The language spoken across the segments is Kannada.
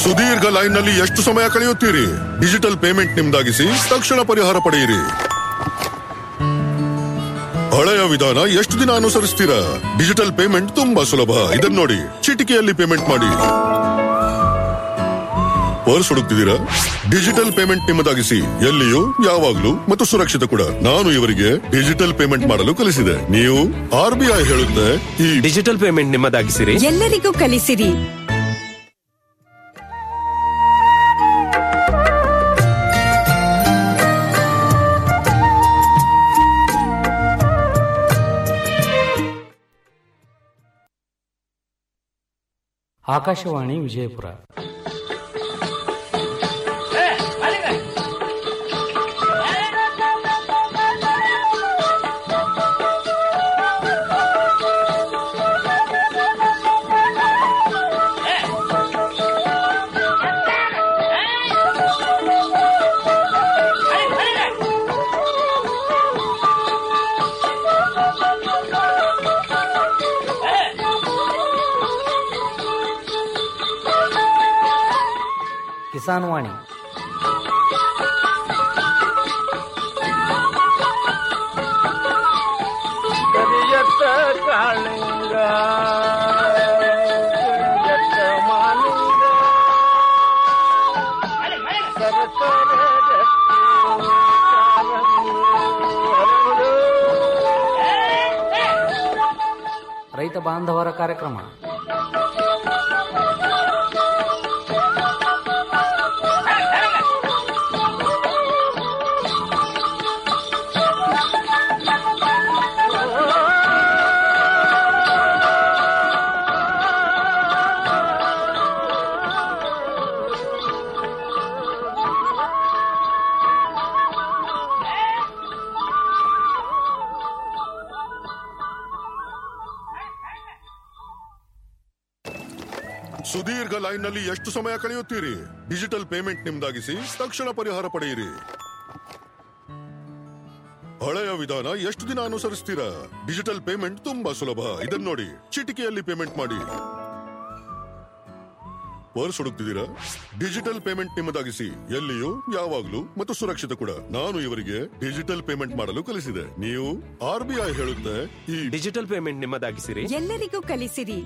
ಸುದೀರ್ಘ ಲೈನ್ ನಲ್ಲಿ ಎಷ್ಟು ಸಮಯ ಕಳೆಯುತ್ತೀರಿ ಡಿಜಿಟಲ್ ಪೇಮೆಂಟ್ ನಿಮ್ದಾಗಿಸಿ ತಕ್ಷಣ ಪರಿಹಾರ ಪಡೆಯಿರಿ ಹಳೆಯ ವಿಧಾನ ಎಷ್ಟು ದಿನ ಅನುಸರಿಸ್ತೀರಾ ಡಿಜಿಟಲ್ ಪೇಮೆಂಟ್ ತುಂಬಾ ಸುಲಭ ಇದನ್ನ ನೋಡಿ ಚಿಟಿಕೆಯಲ್ಲಿ ಪೇಮೆಂಟ್ ಮಾಡಿ ಪರ್ಸ್ ಹುಡುಕ್ತಿದ್ದೀರಾ ಡಿಜಿಟಲ್ ಪೇಮೆಂಟ್ ನಿಮ್ಮದಾಗಿಸಿ ಎಲ್ಲಿಯೂ ಯಾವಾಗ್ಲೂ ಮತ್ತು ಸುರಕ್ಷಿತ ಕೂಡ ನಾನು ಇವರಿಗೆ ಡಿಜಿಟಲ್ ಪೇಮೆಂಟ್ ಮಾಡಲು ಕಲಿಸಿದೆ ನೀವು ಆರ್ ಬಿ ಐ ಹೇಳುತ್ತೆ ಈ ಡಿಜಿಟಲ್ ಪೇಮೆಂಟ್ ನಿಮ್ಮದಾಗಿಸಿರಿ ಎಲ್ಲರಿಗೂ ಕಲಿಸಿರಿ ಆಕಾಶವಾಣಿ ವಿಜಯಪುರ ಕಿಸಾನ್ ವಾಣಿ ಕರಿಯತ್ತ ಕಾಳಿಂಗ ಕರಿಯತ್ತ ಮಾಲಿಂಗ ಸರಸರ ಗಟ್ಟಿ ಕಾಲಂಗು ಹರಳು. ರೈತ ಬಾಂಧವರ ಕಾರ್ಯಕ್ರಮ ಸುದೀರ್ಘ ಲೈನ್ ನಲ್ಲಿ ಎಷ್ಟು ಸಮಯ ಕಳೆಯುತ್ತೀರಿ ಡಿಜಿಟಲ್ ಪೇಮೆಂಟ್ ನಿಮ್ದಾಗಿಸಿ ತಕ್ಷಣ ಪರಿಹಾರ ಪಡೆಯಿರಿ ಹಳೆಯ ವಿಧಾನ ಎಷ್ಟು ದಿನ ಅನುಸರಿಸ್ತೀರಾ ಡಿಜಿಟಲ್ ಪೇಮೆಂಟ್ ತುಂಬಾ ಸುಲಭ ಇದನ್ನ ನೋಡಿ ಚಿಟಿಕೆಯಲ್ಲಿ ಪೇಮೆಂಟ್ ಮಾಡಿ ಪರ್ಸ್ ಹುಡುಕ್ತಿದ್ದೀರಾ ಡಿಜಿಟಲ್ ಪೇಮೆಂಟ್ ನಿಮ್ಮದಾಗಿಸಿ ಎಲ್ಲಿಯೂ ಯಾವಾಗ್ಲೂ ಮತ್ತು ಸುರಕ್ಷಿತ ಕೂಡ ನಾನು ಇವರಿಗೆ ಡಿಜಿಟಲ್ ಪೇಮೆಂಟ್ ಮಾಡಲು ಕಲಿಸಿದೆ ನೀವು ಆರ್ ಬಿ ಐ ಹೇಳುತ್ತೆ ಈ ಡಿಜಿಟಲ್ ಪೇಮೆಂಟ್ ನಿಮ್ಮದಾಗಿಸಿರಿ ಎಲ್ಲರಿಗೂ ಕಲಿಸಿರಿ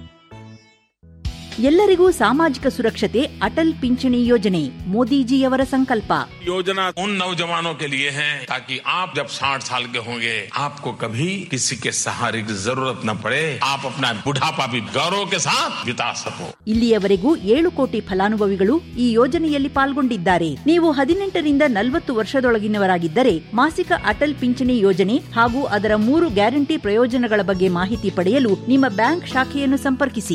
ಎಲ್ಲರಿಗೂ ಸಾಮಾಜಿಕ ಸುರಕ್ಷತೆ ಅಟಲ್ ಪಿಂಚಣಿ ಯೋಜನೆ ಮೋದಿಜಿಯವರ ಸಂಕಲ್ಪ योजना उन नौजवानों के लिए है ताकि आप जब 60 साल के होंगे आपको कभी किसी के सहारे की जरूरत न पड़े आप अपना बुढ़ापा भी गौरव के साथ बिता सको ಇಲ್ಲಿಯವರೆಗೂ ಏಳು ಕೋಟಿ ಫಲಾನುಭವಿಗಳು ಈ ಯೋಜನೆಯಲ್ಲಿ ಪಾಲ್ಗೊಂಡಿದ್ದಾರೆ ನೀವು ಹದಿನೆಂಟರಿಂದ ನಲವತ್ತು ವರ್ಷದೊಳಗಿನವರಾಗಿದ್ದರೆ ಮಾಸಿಕ ಅಟಲ್ ಪಿಂಚಣಿ ಯೋಜನೆ ಹಾಗೂ ಅದರ ಮೂರು ಗ್ಯಾರಂಟಿ ಪ್ರಯೋಜನಗಳ ಬಗ್ಗೆ ಮಾಹಿತಿ ಪಡೆಯಲು ನಿಮ್ಮ ಬ್ಯಾಂಕ್ ಶಾಖೆಯನ್ನು ಸಂಪರ್ಕಿಸಿ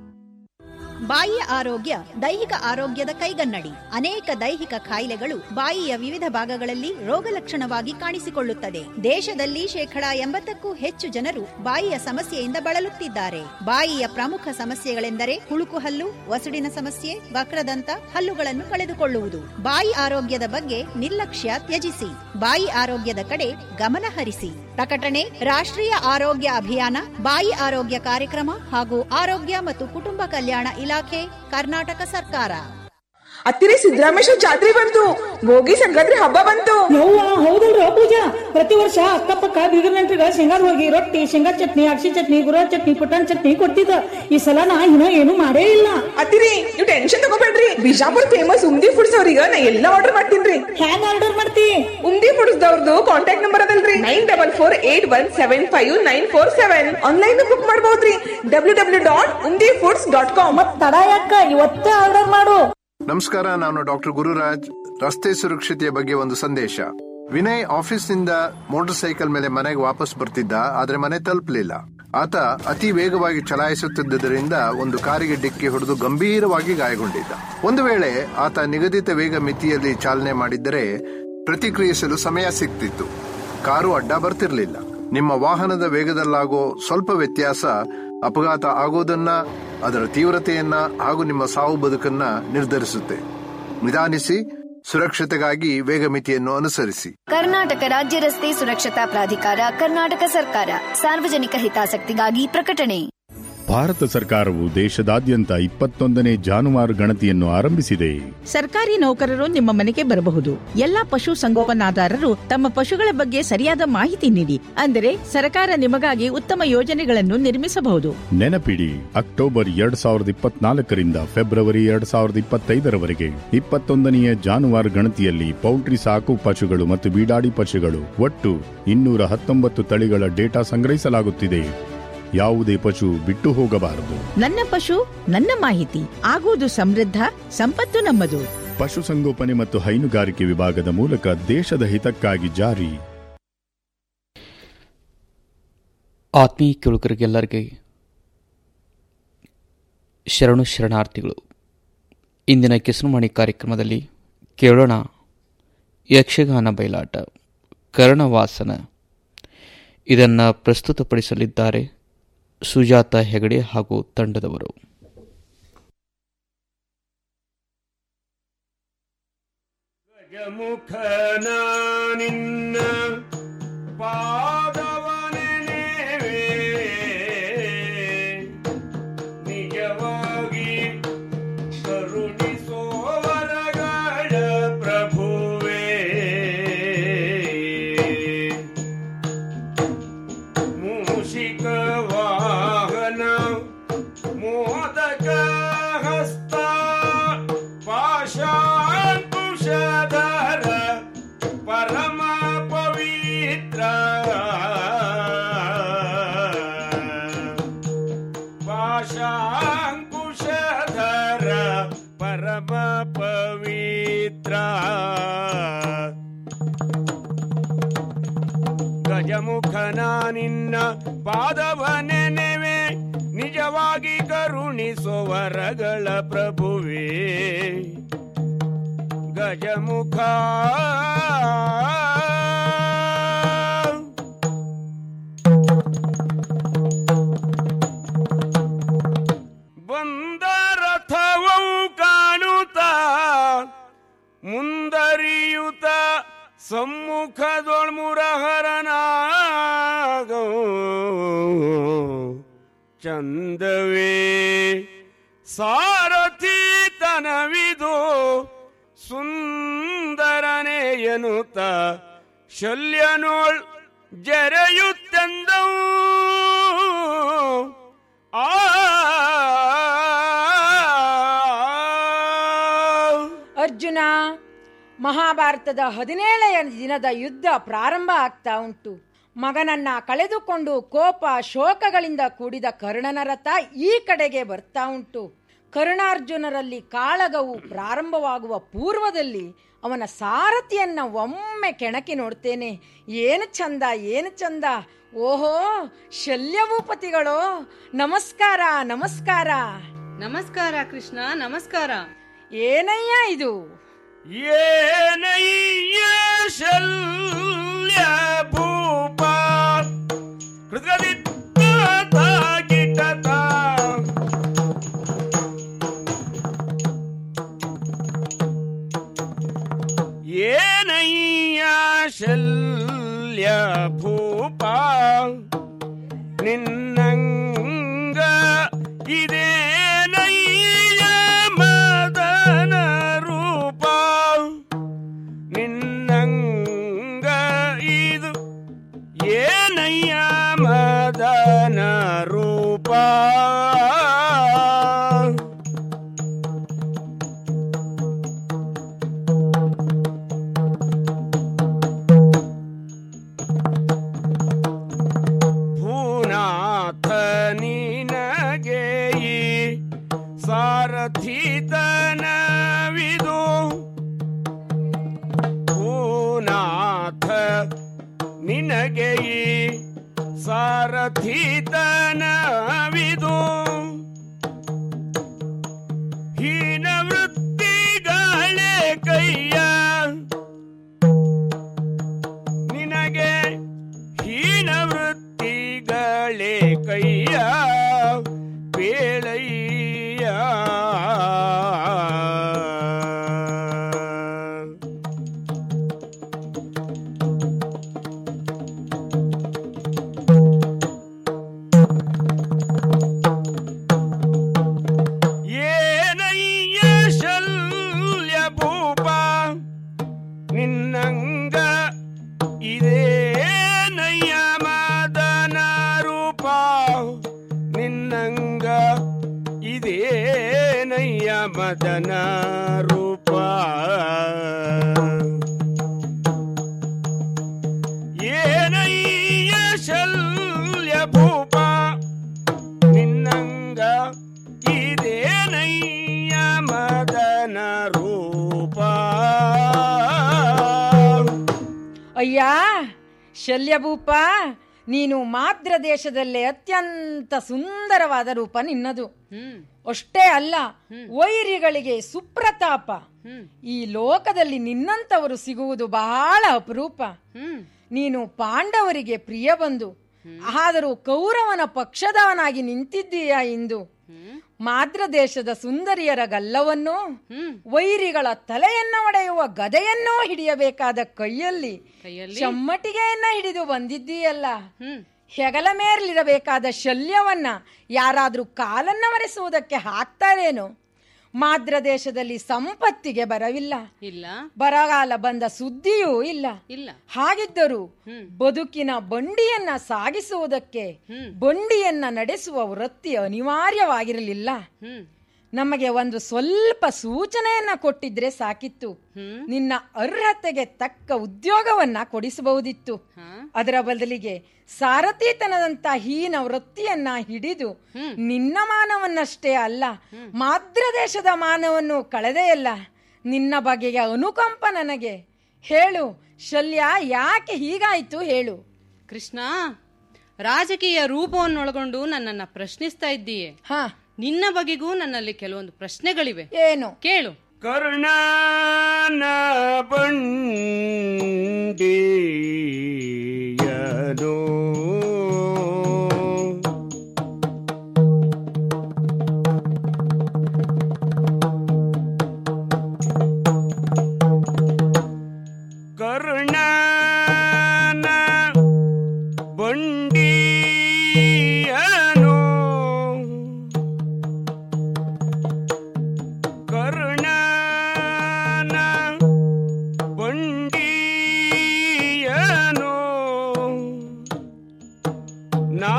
ಬಾಯಿಯ ಆರೋಗ್ಯ ದೈಹಿಕ ಆರೋಗ್ಯದ ಕೈಗನ್ನಡಿ ಅನೇಕ ದೈಹಿಕ ಕಾಯಿಲೆಗಳು ಬಾಯಿಯ ವಿವಿಧ ಭಾಗಗಳಲ್ಲಿ ರೋಗ ಲಕ್ಷಣವಾಗಿ ಕಾಣಿಸಿಕೊಳ್ಳುತ್ತದೆ ದೇಶದಲ್ಲಿ ಶೇಕಡಾ ಎಂಬತ್ತಕ್ಕೂ ಹೆಚ್ಚು ಜನರು ಬಾಯಿಯ ಸಮಸ್ಯೆಯಿಂದ ಬಳಲುತ್ತಿದ್ದಾರೆ ಬಾಯಿಯ ಪ್ರಮುಖ ಸಮಸ್ಯೆಗಳೆಂದರೆ ಹುಳುಕು ಹಲ್ಲು ವಸುಡಿನ ಸಮಸ್ಯೆ ವಕ್ರದಂತ ಹಲ್ಲುಗಳನ್ನು ಕಳೆದುಕೊಳ್ಳುವುದು ಬಾಯಿ ಆರೋಗ್ಯದ ಬಗ್ಗೆ ನಿರ್ಲಕ್ಷ್ಯ ತ್ಯಜಿಸಿ ಬಾಯಿ ಆರೋಗ್ಯದ ಕಡೆ ಗಮನ ಹರಿಸಿ ಪ್ರಕಟಣೆ ರಾಷ್ಟ್ರೀಯ ಆರೋಗ್ಯ ಅಭಿಯಾನ ಬಾಯಿ ಆರೋಗ್ಯ ಕಾರ್ಯಕ್ರಮ ಹಾಗೂ ಆರೋಗ್ಯ ಮತ್ತು ಕುಟುಂಬ ಕಲ್ಯಾಣ ಇಲಾಖೆ ಕರ್ನಾಟಕ ಸರ್ಕಾರ ಹತ್ತಿರ ಸಿದ್ದರಾಮೇಶ್ವರ ಜಾತ್ರೆ ಬಂತು ಭೋಗಿ ಸಂಕ್ರಾಂತಿ ಹಬ್ಬ ಬಂತು ಯವ್ವ ಹೌದಲ್ರ ಪೂಜಾ ಪ್ರತಿ ವರ್ಷ ಅಕ್ಕಪಕ್ಕ ಬೀಗರ್ ನೆಂಟ್ರಿಗ ಶೇಂಗಾದ ಹೋಗಿ ರೊಟ್ಟಿ ಶೇಂಗಾ ಚಟ್ನಿ ಅಕ್ಷಿ ಚಟ್ನಿ ಗುರ ಚಟ್ನಿ ಪುಟಾಣಿ ಚಟ್ನಿ ಕೊಡ್ತಿದ್ದ ಈ ಸಲ ನಾ ಇನ್ನ ಏನು ಮಾಡೇ ಇಲ್ಲ ಅತ್ತಿರಿ ನೀವು ಟೆನ್ಷನ್ ತಗೋಬೇಡ್ರಿ ಬಿಜಾಪುರ್ ಫೇಮಸ್ ಉಮ್ದಿ ಫುಡ್ಸ್ ಅವ್ರಿಗೆ ನಾ ಎಲ್ಲ ಆರ್ಡರ್ ಮಾಡ್ತೀನಿ ಹ್ಯಾಂಗ ಆರ್ಡರ್ ಮಾಡ್ತಿ ಉಮ್ದಿ ಫುಡ್ಸ್ ದವ್ರದ್ದು ಕಾಂಟ್ಯಾಕ್ಟ್ ನಂಬರ್ ಅದಲ್ರಿ nine double four eight one seven five nine four seven online book ಮಾಡಬಹುದ್ರಿ W W dot Umdi foods dot com ಮತ್ ತಡ ಯಾಕ ಇವತ್ತೇ ಆರ್ಡರ್ ಮಾಡು ನಮಸ್ಕಾರ ನಾನು ಡಾಕ್ಟರ್ ಗುರುರಾಜ್ ರಸ್ತೆ ಸುರಕ್ಷತೆಯ ಬಗ್ಗೆ ಒಂದು ಸಂದೇಶ ವಿನಯ್ ಆಫೀಸ್ನಿಂದ ಮೋಟಾರ್ ಸೈಕಲ್ ಮೇಲೆ ಮನೆಗೆ ವಾಪಸ್ ಬರ್ತಿದ್ದ ಆದ್ರೆ ಮನೆ ತಲುಪಲಿಲ್ಲ ಆತ ಅತಿ ವೇಗವಾಗಿ ಚಲಾಯಿಸುತ್ತಿದ್ದರಿಂದ ಒಂದು ಕಾರಿಗೆ ಡಿಕ್ಕಿ ಹೊಡೆದು ಗಂಭೀರವಾಗಿ ಗಾಯಗೊಂಡಿದ್ದ ಒಂದು ವೇಳೆ ಆತ ನಿಗದಿತ ವೇಗ ಮಿತಿಯಲ್ಲಿ ಚಾಲನೆ ಮಾಡಿದ್ದರೆ ಪ್ರತಿಕ್ರಿಯಿಸಲು ಸಮಯ ಸಿಗ್ತಿತ್ತು ಕಾರು ಅಡ್ಡ ಬರ್ತಿರ್ಲಿಲ್ಲ ನಿಮ್ಮ ವಾಹನದ ವೇಗದಲ್ಲಾಗೋ ಸ್ವಲ್ಪ ವ್ಯತ್ಯಾಸ ಅಪಘಾತ ಆಗೋದನ್ನ ಅದರ ತೀವ್ರತೆಯನ್ನ ಹಾಗೂ ನಿಮ್ಮ ಸಾವು ಬದುಕನ್ನ ನಿರ್ಧರಿಸುತ್ತೆ ನಿಧಾನಿಸಿ ಸುರಕ್ಷತೆಗಾಗಿ ವೇಗ ಮಿತಿಯನ್ನು ಅನುಸರಿಸಿ ಕರ್ನಾಟಕ ರಾಜ್ಯ ರಸ್ತೆ ಸುರಕ್ಷತಾ ಪ್ರಾಧಿಕಾರ ಕರ್ನಾಟಕ ಸರ್ಕಾರ ಸಾರ್ವಜನಿಕ ಹಿತಾಸಕ್ತಿಗಾಗಿ ಪ್ರಕಟಣೆ ಭಾರತ ಸರ್ಕಾರವು ದೇಶದಾದ್ಯಂತ ಇಪ್ಪತ್ತೊಂದನೇ ಜಾನುವಾರು ಗಣತಿಯನ್ನು ಆರಂಭಿಸಿದೆ ಸರ್ಕಾರಿ ನೌಕರರು ನಿಮ್ಮ ಮನೆಗೆ ಬರಬಹುದು ಎಲ್ಲಾ ಪಶು ಸಂಗೋಪನಾದಾರರು ತಮ್ಮ ಪಶುಗಳ ಬಗ್ಗೆ ಸರಿಯಾದ ಮಾಹಿತಿ ನೀಡಿ ಅಂದರೆ ಸರ್ಕಾರ ನಿಮಗಾಗಿ ಉತ್ತಮ ಯೋಜನೆಗಳನ್ನು ನಿರ್ಮಿಸಬಹುದು ನೆನಪಿಡಿ ಅಕ್ಟೋಬರ್ ಎರಡ್ ಸಾವಿರದ ಇಪ್ಪತ್ನಾಲ್ಕರಿಂದ ಫೆಬ್ರವರಿ ಎರಡ್ ಸಾವಿರದ ಇಪ್ಪತ್ತೈದರವರೆಗೆ ಇಪ್ಪತ್ತೊಂದನೆಯ ಜಾನುವಾರು ಗಣತಿಯಲ್ಲಿ ಪೌಲ್ಟ್ರಿ ಸಾಕು ಪಶುಗಳು ಮತ್ತು ಬೀಡಾಡಿ ಪಶುಗಳು ಒಟ್ಟು ಇನ್ನೂರ ಹತ್ತೊಂಬತ್ತು ತಳಿಗಳ ಡೇಟಾ ಸಂಗ್ರಹಿಸಲಾಗುತ್ತಿದೆ ಯಾವುದೇ ಪಶು ಬಿಟ್ಟು ಹೋಗಬಾರದು ನನ್ನ ಪಶು ನನ್ನ ಮಾಹಿತಿ ಆಗುವುದು ಸಮೃದ್ಧ ಸಂಪತ್ತು ನಮ್ಮದು ಪಶುಸಂಗೋಪನೆ ಮತ್ತು ಹೈನುಗಾರಿಕೆ ವಿಭಾಗದ ಮೂಲಕ ದೇಶದ ಹಿತಕ್ಕಾಗಿ ಜಾರಿ ಆತ್ಮೀಯ ಕೇಳುಗರಿಗೆಲ್ಲರಿಗೆ ಶರಣು ಶರಣಾರ್ಥಿಗಳು ಇಂದಿನ ಕಿಸನವಾಣಿ ಕಾರ್ಯಕ್ರಮದಲ್ಲಿ ಕೇಳೋಣ ಯಕ್ಷಗಾನ ಬಯಲಾಟ ಕರ್ಣವಾಸನ ಇದನ್ನು ಪ್ರಸ್ತುತಪಡಿಸಲಿದ್ದಾರೆ ಸುಜಾತ ಹೆಗಡೆ ಹಾಗೂ ತಂಡದವರು ಗಜಮುಖನ ನಿನ್ನ ಪಾದವನೆನೆವೆ ನಿಜವಾಗಿ ಕರುಣಿಸೋವರಗಳ ಪ್ರಭುವೇ ಮೂಷಿಕ ವಾಹನ ಮೋದಕ ಹಸ್ತ ಪಾಶಾಂಕುಶಧರ ಪರಮ ಪವಿತ್ರ ಪಾಶಾಂಕುಶಧರ ಪರಮ ಪವಿತ್ರ ಗಜಮುಖನ ನಿನ್ನ ಪಾದವ ನೆನೆವೆ ನಿಜವಾಗಿ ಕರುಣಿಸುವರಗಳ ಪ್ರಭುವೇ ಗಜಮುಖ ಬಂದ ರಥವವು ಕಾಣುತ್ತ ಮುಂದರಿಯುತ ಸಮ್ಮುಖದೊಳ್ಮುರಹರನಾಗ ಚಂದವೇ ಸಾರಥಿ ತನವಿದು ಸುಂದರನೇ ಎನ್ನುತ್ತ ಶಲ್ಯನೋಳ್ ಜರೆಯುತ್ತೆಂದವು ಆ ಅರ್ಜುನ ಮಹಾಭಾರತದ ಹದಿನೇಳನೆಯ ದಿನದ ಯುದ್ಧ ಪ್ರಾರಂಭ ಆಗ್ತಾ ಉಂಟು ಮಗನನ್ನ ಕಳೆದುಕೊಂಡು ಕೋಪ ಶೋಕಗಳಿಂದ ಕೂಡಿದ ಕರ್ಣನ ರಥ ಈ ಕಡೆಗೆ ಬರ್ತಾ ಉಂಟು ಕರ್ಣಾರ್ಜುನರಲ್ಲಿ ಕಾಳಗವು ಪ್ರಾರಂಭವಾಗುವ ಪೂರ್ವದಲ್ಲಿ ಅವನ ಸಾರಥಿಯನ್ನ ಒಮ್ಮೆ ಕೆಣಕಿ ನೋಡ್ತೇನೆ ಏನು ಚಂದ ಏನು ಚಂದ ಓಹೋ ಶಲ್ಯಭೂಪತಿಗಳು ನಮಸ್ಕಾರ ನಮಸ್ಕಾರ ನಮಸ್ಕಾರ ಕೃಷ್ಣ ನಮಸ್ಕಾರ ಏನಯ್ಯ ಇದು ಏನಯ್ಯ ಶಲ್ಯ ಭೂಪ ಕೃತದಿತ್ತ ಗಿಟತ ಏನಯ್ಯ ಶಲ್ಯ ಭೂಪ ನಿನ್ನಂಗ ಇದೇನಯ್ಯ ಮದನ ರೂಪ ನಿನ್ನಂಗ ಇದು ಏನಯ್ಯ ಮದನ ರೂಪ ಭೂನಾಥ ನಿನಗೆ ಈ ಸಾರಥಿತನವಿದು ಭೂನಾಥ ನಿನಗೆ ಈ ಸಾರಥಿತನವಿದು ಹೀನ ವೃತ್ತಿಗಳೇ ಕೈಯ ನಿನಗೆ ಹೀನ ವೃತ್ತಿಗಳೇ ಕೈಯ ಬೇಳಯ್ಯ ಮದನ ರೂಪ ಏನಯ್ಯ ಶಲ್ಯ ಭೂಪ ನಿನ್ನಂಗ ಇದೇನಯ್ಯ ಮದನ ರೂಪ ಅಯ್ಯ ಶಲ್ಯಭೂಪ ನೀನು ಮಾದ್ರ ದೇಶದಲ್ಲೇ ಅತ್ಯಂತ ಸುಂದರವಾದ ರೂಪ ನಿನ್ನದು ಅಷ್ಟೇ ಅಲ್ಲ ವೈರಿಗಳಿಗೆ ಸುಪ್ರತಾಪ ಈ ಲೋಕದಲ್ಲಿ ನಿನ್ನಂತವರು ಸಿಗುವುದು ಬಹಳ ಅಪರೂಪ ನೀನು ಪಾಂಡವರಿಗೆ ಪ್ರಿಯ ಬಂದು ಆದರೂ ಕೌರವನ ಪಕ್ಷದವನಾಗಿ ನಿಂತಿದ್ದೀಯ ಇಂದು ಮಾದ್ರ ದೇಶದ ಸುಂದರಿಯರ ಗಲ್ಲವನ್ನು ವೈರಿಗಳ ತಲೆಯನ್ನ ಒಡೆಯುವ ಗದೆಯನ್ನೋ ಹಿಡಿಯಬೇಕಾದ ಕೈಯಲ್ಲಿ ಚಮ್ಮಟಿಗೆಯನ್ನ ಹಿಡಿದು ಬಂದಿದ್ದೀಯಲ್ಲ ಹೆಗಲ ಮೇಲಿರಬೇಕಾದ ಶಲ್ಯವನ್ನ ಯಾರಾದ್ರೂ ಕಾಲನ್ನ ಮರೆಸುವುದಕ್ಕೆ ಹಾಕ್ತಾರೇನು ಮಾದ್ರ ದೇಶದಲ್ಲಿ ಸಂಪತ್ತಿಗೆ ಬರವಿಲ್ಲ ಇಲ್ಲ ಬರಗಾಲ ಬಂದ ಸುದ್ದಿಯೂ ಇಲ್ಲ ಇಲ್ಲ ಹಾಗಿದ್ದರೂ ಬದುಕಿನ ಬಂಡಿಯನ್ನ ಸಾಗಿಸುವುದಕ್ಕೆ ಬಂಡಿಯನ್ನ ನಡೆಸುವ ವೃತ್ತಿ ಅನಿವಾರ್ಯವಾಗಿರಲಿಲ್ಲ ನಮಗೆ ಒಂದು ಸ್ವಲ್ಪ ಸೂಚನೆಯನ್ನ ಕೊಟ್ಟಿದ್ರೆ ಸಾಕಿತ್ತು ನಿನ್ನ ಅರ್ಹತೆಗೆ ತಕ್ಕ ಉದ್ಯೋಗವನ್ನ ಕೊಡಿಸಬಹುದಿತ್ತು ಅದರ ಬದಲಿಗೆ ಸಾರಥಿತನದಂತ ಹೀನ ವೃತ್ತಿಯನ್ನ ಹಿಡಿದು ನಿನ್ನ ಮಾನವನ್ನಷ್ಟೇ ಅಲ್ಲ ಮಾದ್ರ ದೇಶದ ಮಾನವನ್ನು ಕಳೆದೆಯಲ್ಲ ನಿನ್ನ ಬಗೆಯ ಅನುಕಂಪ ನನಗೆ ಹೇಳು ಶಲ್ಯ ಯಾಕೆ ಹೀಗಾಯ್ತು ಹೇಳು ಕೃಷ್ಣ ರಾಜಕೀಯ ರೂಪವನ್ನೊಳಗೊಂಡು ನನ್ನನ್ನ ಪ್ರಶ್ನಿಸ್ತಾ ಇದ್ದೀಯೆ ನಿನ್ನ ಬಗೆಗೂ ನನ್ನಲ್ಲಿ ಕೆಲವೊಂದು ಪ್ರಶ್ನೆಗಳಿವೆ ಏನು ಕೇಳು ಕರ್ಣನ ಬಂಡಿಯನು ಕರ್ಣನ ಬಂಡಿಯನು ಕರ್ಣನ ಬಂಡಿಯನು ನಾ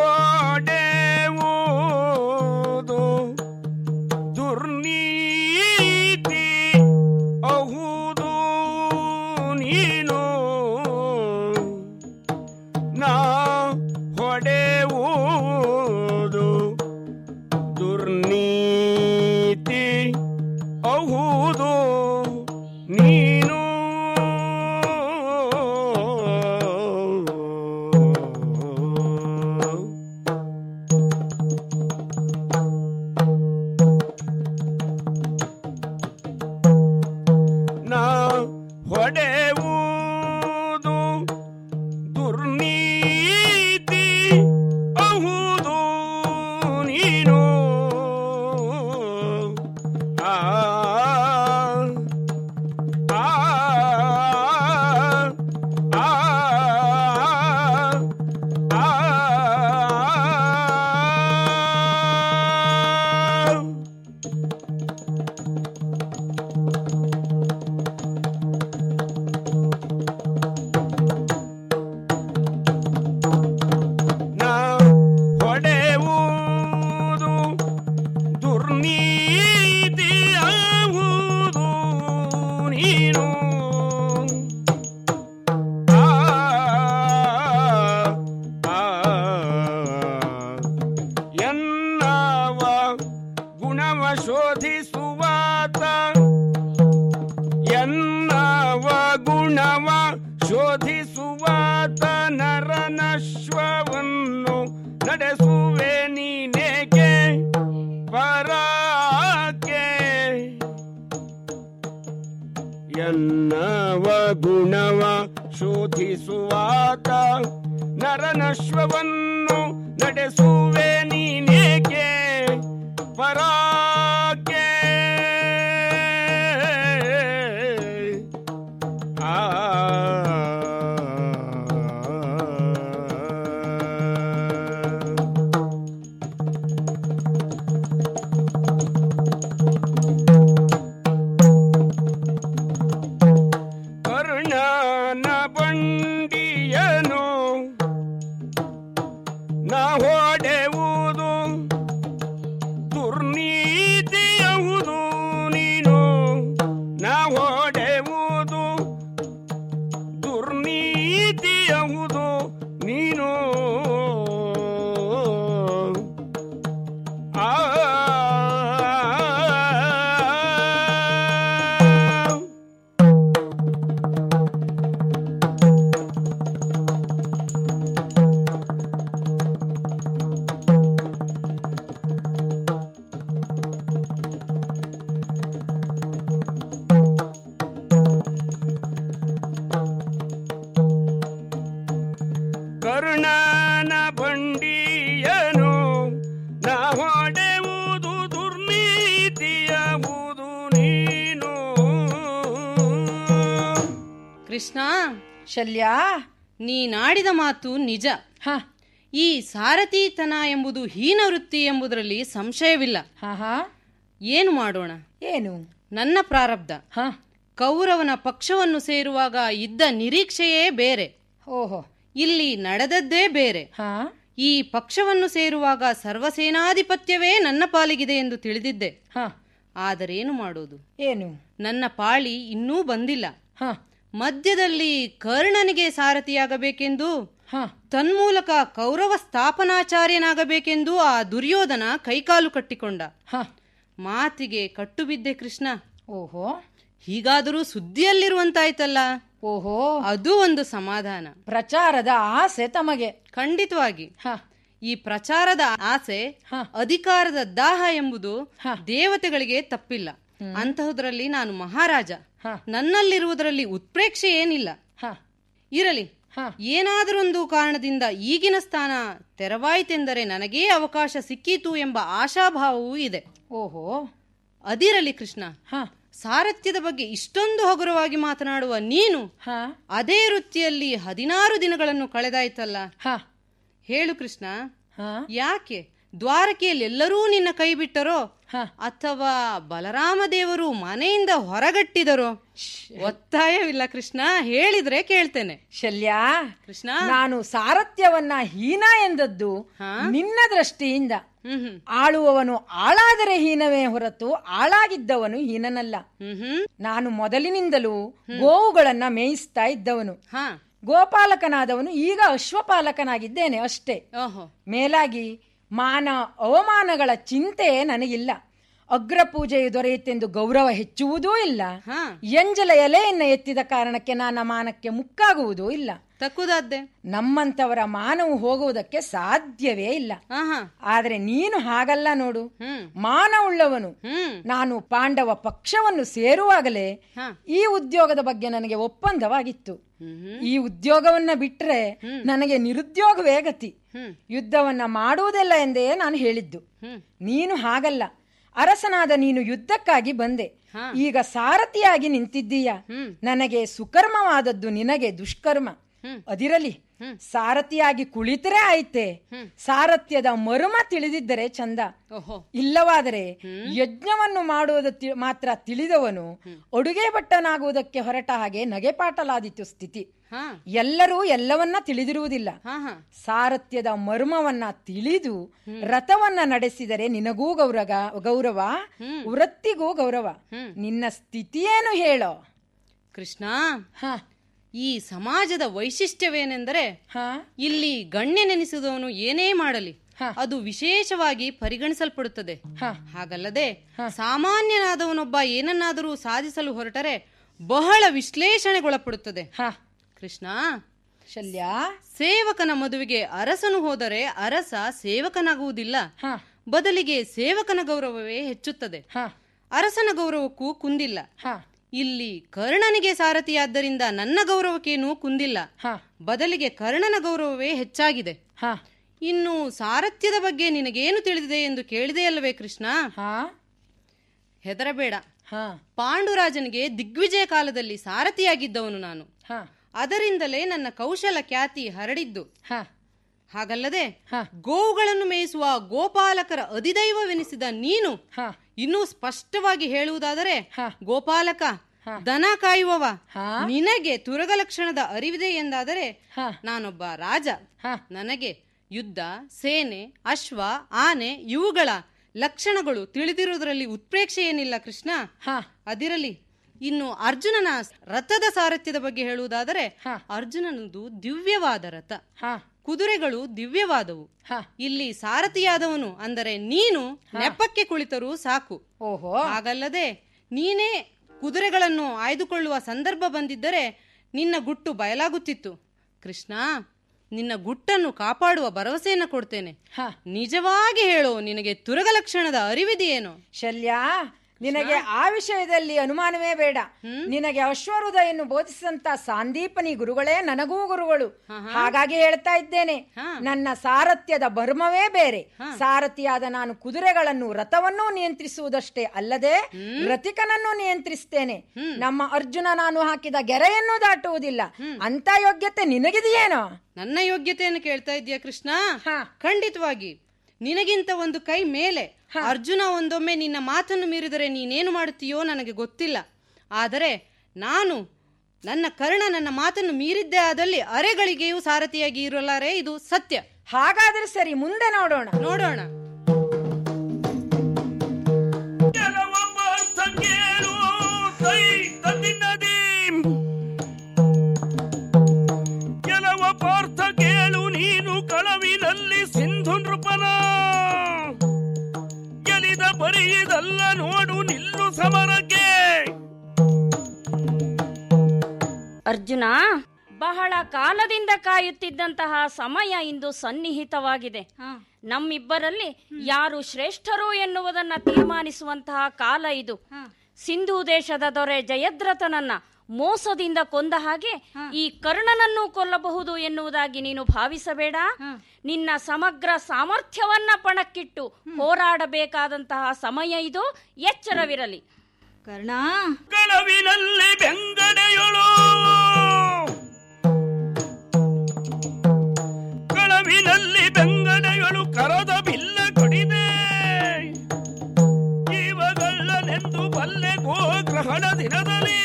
ಹೊಡೆವುದು ದುರ್ನೀತಿ ಅಹುದು ನೀನು ನಾ ಹೊಡೆವುದು ದುರ್ನೀತಿ ಅಹುದು ನೀನು ನಾ ಹೊಡೆವುದು ದುರ್ನೀತಿ ಅಹುದು ನೀನು ಆ ಆ ಆ ನಾ ಹೊಡೆವುದು ದುರ್ನೀತಿ ಆಗುವುದು ನೀನು ಆ, ಆ, ಎನ್ನವ ಗುಣವ ಶೋಧಿಸುವಾತ ಎನ್ನವ ಗುಣವ ಶೋಧಿಸುವಾತ ನರನಶ್ವವನ್ನು ನಡೆಸುವೆ ನೀನೇಕೆ ಪರಾಕೆ ಎನ್ನವ ಗುಣವ ಶೋಧಿಸುವಾತ ನರನಶ್ವವನ್ನು ನಡೆಸುವೆ ನೀನೇಕೆ ಪರಾಕೆ ಹೊಡೆಯುವುದು ದುರ್ನೀತಿಯಬಹುದು ನೀನು ಕೃಷ್ಣ ಶಲ್ಯ ನೀನಾಡಿದ ಮಾತು ನಿಜ ಈ ಸಾರಥಿತನ ಎಂಬುದು ಹೀನ ವೃತ್ತಿ ಎಂಬುದರಲ್ಲಿ ಸಂಶಯವಿಲ್ಲ ಏನು ಮಾಡೋಣ ಏನು ನನ್ನ ಪ್ರಾರಬ್ಧ ಕೌರವನ ಪಕ್ಷವನ್ನು ಸೇರುವಾಗ ಇದ್ದ ನಿರೀಕ್ಷೆಯೇ ಬೇರೆ ಓಹೋ ಇಲ್ಲಿ ನಡೆದದ್ದೇ ಬೇರೆ ಈ ಪಕ್ಷವನ್ನು ಸೇರುವಾಗ ಸರ್ವಸೇನಾಧಿಪತ್ಯವೇ ನನ್ನ ಪಾಲಿಗಿದೆ ಎಂದು ತಿಳಿದಿದ್ದೆ ಆದರೇನು ಮಾಡೋದು ಏನು ನನ್ನ ಪಾಳಿ ಇನ್ನೂ ಬಂದಿಲ್ಲ ಮಧ್ಯದಲ್ಲಿ ಕರ್ಣನಿಗೆ ಸಾರಥಿಯಾಗಬೇಕೆಂದು ತನ್ಮೂಲಕ ಕೌರವ ಸ್ಥಾಪನಾಚಾರ್ಯನಾಗಬೇಕೆಂದು ಆ ದುರ್ಯೋಧನ ಕೈಕಾಲು ಕಟ್ಟಿಕೊಂಡ ಮಾತಿಗೆ ಕಟ್ಟು ಬಿದ್ದೆ ಕೃಷ್ಣ ಓಹೋ ಹೀಗಾದರೂ ಸುದ್ದಿಯಲ್ಲಿರುವಂತಾಯ್ತಲ್ಲ ಓಹೋ ಅದು ಒಂದು ಸಮಾಧಾನ ಪ್ರಚಾರದ ಆಸೆ ತಮಗೆ ಖಂಡಿತವಾಗಿ ಈ ಪ್ರಚಾರದ ಆಸೆ ಅಧಿಕಾರದ ದಾಹ ಎಂಬುದು ದೇವತೆಗಳಿಗೆ ತಪ್ಪಿಲ್ಲ ಅಂತಹುದರಲ್ಲಿ ನಾನು ಮಹಾರಾಜ ನನ್ನಲ್ಲಿರುವುದರಲ್ಲಿ ಉತ್ಪ್ರೇಕ್ಷೆ ಏನಿಲ್ಲ ಇರಲಿ ಏನಾದರೊಂದು ಕಾರಣದಿಂದ ಈಗಿನ ಸ್ಥಾನ ತೆರವಾಯಿತೆಂದರೆ ನನಗೇ ಅವಕಾಶ ಸಿಕ್ಕೀತು ಎಂಬ ಆಶಾಭಾವವೂ ಇದೆ ಓಹೋ ಅದಿರಲಿ ಕೃಷ್ಣ ಸಾರಥ್ಯದ ಬಗ್ಗೆ ಇಷ್ಟೊಂದು ಹಗುರವಾಗಿ ಮಾತನಾಡುವ ನೀನು ಅದೇ ವೃತ್ತಿಯಲ್ಲಿ ಹದಿನಾರು ದಿನಗಳನ್ನು ಕಳೆದಾಯ್ತಲ್ಲ ಹೇಳು ಕೃಷ್ಣ ಯಾಕೆ ದ್ವಾರಕೆಯಲ್ಲಿ ಎಲ್ಲರೂ ನಿನ್ನ ಕೈ ಬಿಟ್ಟರೋ ಅಥವಾ ಬಲರಾಮ ದೇವರು ಮನೆಯಿಂದ ಹೊರಗಟ್ಟಿದರೋ ಒತ್ತಾಯವಿಲ್ಲ ಕೃಷ್ಣ ಹೇಳಿದ್ರೆ ಕೇಳ್ತೇನೆ ಶಲ್ಯ ಕೃಷ್ಣ ನಾನು ಸಾರಥ್ಯವನ್ನ ಹೀನ ಎಂದದ್ದು ನಿನ್ನ ದೃಷ್ಟಿಯಿಂದ ಆಳುವವನು ಆಳಾದರೆ ಹೀನವೇ ಹೊರತು ಆಳಾಗಿದ್ದವನು ಹೀನನಲ್ಲ ನಾನು ಮೊದಲಿನಿಂದಲೂ ಗೋವುಗಳನ್ನ ಮೇಯಿಸ್ತಾ ಇದ್ದವನು ಗೋಪಾಲಕನಾದವನು ಈಗ ಅಶ್ವಪಾಲಕನಾಗಿದ್ದೇನೆ ಅಷ್ಟೇ ಮೇಲಾಗಿ ಮಾನ ಅವಮಾನಗಳ ಚಿಂತೆ ನನಗಿಲ್ಲ ಅಗ್ರ ಪೂಜೆಯು ದೊರೆಯುತ್ತೆಂದು ಗೌರವ ಹೆಚ್ಚುವುದೂ ಇಲ್ಲ ಎಂಜಲ ಎಲೆಯನ್ನ ಎತ್ತಿದ ಕಾರಣಕ್ಕೆ ನನ್ನ ಮಾನಕ್ಕೆ ಮುಕ್ಕಾಗುವುದೂ ಇಲ್ಲ ತಕ್ಕುದಾದ್ದೆ ನಮ್ಮಂತವರ ಮಾನವು ಹೋಗುವುದಕ್ಕೆ ಸಾಧ್ಯವೇ ಇಲ್ಲ ಆದ್ರೆ ನೀನು ಹಾಗಲ್ಲ ನೋಡು ಮಾನವುಳ್ಳವನು ನಾನು ಪಾಂಡವ ಪಕ್ಷವನ್ನು ಸೇರುವಾಗಲೇ ಈ ಉದ್ಯೋಗದ ಬಗ್ಗೆ ನನಗೆ ಒಪ್ಪಂದವಾಗಿತ್ತು ಈ ಉದ್ಯೋಗವನ್ನ ಬಿಟ್ರೆ ನನಗೆ ನಿರುದ್ಯೋಗವೇ ಗತಿ ಯುದ್ಧವನ್ನ ಮಾಡುವುದಿಲ್ಲ ಎಂದೇ ನಾನು ಹೇಳಿದ್ದು ನೀನು ಹಾಗಲ್ಲ ಅರಸನಾದ ನೀನು ಯುದ್ಧಕ್ಕಾಗಿ ಬಂದೆ ಈಗ ಸಾರಥಿಯಾಗಿ ನಿಂತಿದ್ದೀಯ ನನಗೆ ಸುಕರ್ಮವಾದದ್ದು ನಿನಗೆ ದುಷ್ಕರ್ಮ ಅದಿರಲಿ ಸಾರಥಿಯಾಗಿ ಕುಳಿತರೆ ಆಯ್ತೆ ಸಾರಥ್ಯದ ಮರ್ಮ ತಿಳಿದಿದ್ದರೆ ಚಂದ ಇಲ್ಲವಾದರೆ ಯಜ್ಞವನ್ನು ಮಾಡುವುದು ತಿ- ಮಾತ್ರ ತಿಳಿದವನು ಅಡುಗೆ ಭಟ್ಟನಾಗುವುದಕ್ಕೆ ಹೊರಟ ಹಾಗೆ ನಗೆಪಾಟಲಾದಿತು ಸ್ಥಿತಿ ಎಲ್ಲರೂ ಎಲ್ಲವನ್ನ ತಿಳಿದಿರುವುದಿಲ್ಲ ಸಾರಥ್ಯದ ಮರ್ಮವನ್ನ ತಿಳಿದು ರಥವನ್ನ ನಡೆಸಿದರೆ ನಿನಗೂ ಗೌರವ ಗೌರವ ವೃತ್ತಿಗೂ ಗೌರವ ನಿನ್ನ ಸ್ಥಿತಿಯೇನು ಹೇಳೋ ಕೃಷ್ಣ ಈ ಸಮಾಜದ ವೈಶಿಷ್ಟ್ಯವೇನೆಂದರೆ ಇಲ್ಲಿ ಗಣ್ಯನೆನಿಸಿದವನು ಏನೇ ಮಾಡಲಿ ಅದು ವಿಶೇಷವಾಗಿ ಪರಿಗಣಿಸಲ್ಪಡುತ್ತದೆ ಹಾಗಲ್ಲದೆ ಸಾಮಾನ್ಯನಾದವನೊಬ್ಬ ಏನನ್ನಾದರೂ ಸಾಧಿಸಲು ಹೊರಟರೆ ಬಹಳ ವಿಶ್ಲೇಷಣೆಗೊಳಪಡುತ್ತದೆ ಕೃಷ್ಣ ಶಲ್ಯ ಸೇವಕನ ಮದುವೆಗೆ ಅರಸನು ಹೋದರೆ ಅರಸ ಸೇವಕನಾಗುವುದಿಲ್ಲ ಬದಲಿಗೆ ಸೇವಕನ ಗೌರವವೇ ಹೆಚ್ಚುತ್ತದೆ ಅರಸನ ಗೌರವಕ್ಕೂ ಕುಂದಿಲ್ಲ ಇಲ್ಲಿ ಕರ್ಣನಿಗೆ ಸಾರಥಿಯಾದ್ದರಿಂದ ನನ್ನ ಗೌರವಕ್ಕೇನೂ ಕುಂದಿಲ್ಲ ಬದಲಿಗೆ ಕರ್ಣನ ಗೌರವವೇ ಹೆಚ್ಚಾಗಿದೆ ಇನ್ನು ಸಾರಥ್ಯದ ಬಗ್ಗೆ ನಿನಗೇನು ತಿಳಿದಿದೆ ಎಂದು ಕೇಳಿದೆಯಲ್ಲವೇ ಕೃಷ್ಣ ಹೆದರಬೇಡ ಪಾಂಡುರಾಜನಿಗೆ ದಿಗ್ವಿಜಯ ಕಾಲದಲ್ಲಿ ಸಾರಥಿಯಾಗಿದ್ದವನು ನಾನು ಅದರಿಂದಲೇ ನನ್ನ ಕೌಶಲ ಖ್ಯಾತಿ ಹರಡಿದ್ದು ಹಾಗಲ್ಲದೆ ಗೋವುಗಳನ್ನು ಮೇಯಿಸುವ ಗೋಪಾಲಕರ ಅಧಿದೈವವೆನಿಸಿದ ನೀನು ಇನ್ನೂ ಸ್ಪಷ್ಟವಾಗಿ ಹೇಳುವುದಾದರೆ ಗೋಪಾಲಕ ದನ ಕಾಯುವವ ನಿನಗೆ ತುರಗ ಲಕ್ಷಣದ ಅರಿವಿದೆ ಎಂದಾದರೆ ನಾನೊಬ್ಬ ರಾಜ ನನಗೆ ಯುದ್ಧ ಸೇನೆ ಅಶ್ವ ಆನೆ ಇವುಗಳ ಲಕ್ಷಣಗಳು ತಿಳಿದಿರುವುದರಲ್ಲಿ ಉತ್ಪ್ರೇಕ್ಷೆ ಏನಿಲ್ಲ ಕೃಷ್ಣ ಅದಿರಲಿ ಇನ್ನು ಅರ್ಜುನನ ರಥದ ಸಾರಥ್ಯದ ಬಗ್ಗೆ ಹೇಳುವುದಾದರೆ ಅರ್ಜುನನದು ದಿವ್ಯವಾದ ರಥ ಕುದುರೆಗಳು ದಿವ್ಯವಾದವು ಇಲ್ಲಿ ಸಾರಥಿಯಾದವನು ಅಂದರೆ ನೀನು ನೆಪಕ್ಕೆ ಕುಳಿತರೂ ಸಾಕು ಓಹೋ ಹಾಗಲ್ಲದೆ ನೀನೇ ಕುದುರೆಗಳನ್ನು ಆಯ್ದುಕೊಳ್ಳುವ ಸಂದರ್ಭ ಬಂದಿದ್ದರೆ ನಿನ್ನ ಗುಟ್ಟು ಬಯಲಾಗುತ್ತಿತ್ತು ಕೃಷ್ಣ ನಿನ್ನ ಗುಟ್ಟನ್ನು ಕಾಪಾಡುವ ಭರವಸೆಯನ್ನ ಕೊಡ್ತೇನೆ ನಿಜವಾಗಿ ಹೇಳು ನಿನಗೆ ತುರಗ ಲಕ್ಷಣದ ಅರಿವಿದೆಯೇನು ಶಲ್ಯ ನಿನಗೆ ಆ ವಿಷಯದಲ್ಲಿ ಅನುಮಾನವೇ ಬೇಡ ನಿನಗೆ ಅಶ್ವರುದಯನ್ನು ಬೋಧಿಸಿದಂತ ಸಾಂದೀಪನಿ ಗುರುಗಳೇ ನನಗೂ ಗುರುಗಳು ಹಾಗಾಗಿ ಹೇಳ್ತಾ ಇದ್ದೇನೆ ನನ್ನ ಸಾರಥ್ಯದ ಬರ್ಮವೇ ಬೇರೆ ಸಾರಥಿಯಾದ ನಾನು ಕುದುರೆಗಳನ್ನು ರಥವನ್ನೂ ನಿಯಂತ್ರಿಸುವುದಷ್ಟೇ ಅಲ್ಲದೆ ರಥಿಕನನ್ನು ನಿಯಂತ್ರಿಸ್ತೇನೆ ನಮ್ಮ ಅರ್ಜುನ ನಾನು ಹಾಕಿದ ಗೆರೆಯನ್ನು ದಾಟುವುದಿಲ್ಲ ಅಂತ ಯೋಗ್ಯತೆ ನಿನಗಿದೆಯೇನೋ ನನ್ನ ಯೋಗ್ಯತೆಯನ್ನು ಕೇಳ್ತಾ ಇದೀಯ ಕೃಷ್ಣ ಖಂಡಿತವಾಗಿ ನಿನಗಿಂತ ಒಂದು ಕೈ ಮೇಲೆ ಅರ್ಜುನ ಒಂದೊಮ್ಮೆ ನಿನ್ನ ಮಾತನ್ನು ಮೀರಿದರೆ ನೀನೇನು ಮಾಡುತ್ತೀಯೋ ನನಗೆ ಗೊತ್ತಿಲ್ಲ ಆದರೆ ನಾನು ನನ್ನ ಕರ್ಣ ನನ್ನ ಮಾತನ್ನು ಮೀರಿದ್ದೇ ಆದಲ್ಲಿ ಅರೆಗಳಿಗೆಯೂ ಸಾರಥಿಯಾಗಿ ಇರಲಾರೆ ಇದು ಸತ್ಯ ಹಾಗಾದ್ರೆ ಸರಿ ಮುಂದೆ ನೋಡೋಣ ನೋಡೋಣ ಕೆಲವ ಪಾರ್ಥ ಕೇಳು ನೀನು ಕಳವಿನಲ್ಲಿ ಸಿಂಧು ನೃಪನ ಗೆಲಿದ ಬರೆಯದಲ್ಲ ನೋಡು ನಿಲ್ಲು ಸಮರಕ್ಕೆ ಅರ್ಜುನ ಬಹಳ ಕಾಲದಿಂದ ಕಾಯುತ್ತಿದ್ದಂತಹ ಸಮಯ ಇಂದು ಸನ್ನಿಹಿತವಾಗಿದೆ ನಮ್ಮಿಬ್ಬರಲ್ಲಿ ಯಾರು ಶ್ರೇಷ್ಠರು ಎನ್ನುವುದನ್ನ ತೀರ್ಮಾನಿಸುವಂತಹ ಕಾಲ ಇದು ಸಿಂಧೂ ದೇಶದ ದೊರೆ ಜಯದ್ರಥನನ್ನ ಮೋಸದಿಂದ ಕೊಂದ ಹಾಗೆ ಈ ಕರ್ಣನನ್ನು ಕೊಲ್ಲಬಹುದು ಎನ್ನುವುದಾಗಿ ನೀನು ಭಾವಿಸಬೇಡ ನಿನ್ನ ಸಮಗ್ರ ಸಾಮರ್ಥ್ಯವನ್ನ ಪಣಕ್ಕಿಟ್ಟು ಹೋರಾಡಬೇಕಾದಂತಹ ಸಮಯ ಇದು ಎಚ್ಚರವಿರಲಿ ಕರ್ಣ ಕಳವಿನಲ್ಲಿ ಬೆಂಗಡೆಯೊಳು ಕಳವಿನಲ್ಲಿ ಬೆಂಗಡೆಯೊಳು ಕರದ ಬಿಲ್ಲ ಕೊಡಿದೆ ಜೀವಗಳ್ಳನೆಂದು ಬಲ್ಲೆ ಗೋಗ್ರಹಣ ದಿನದಲ್ಲಿ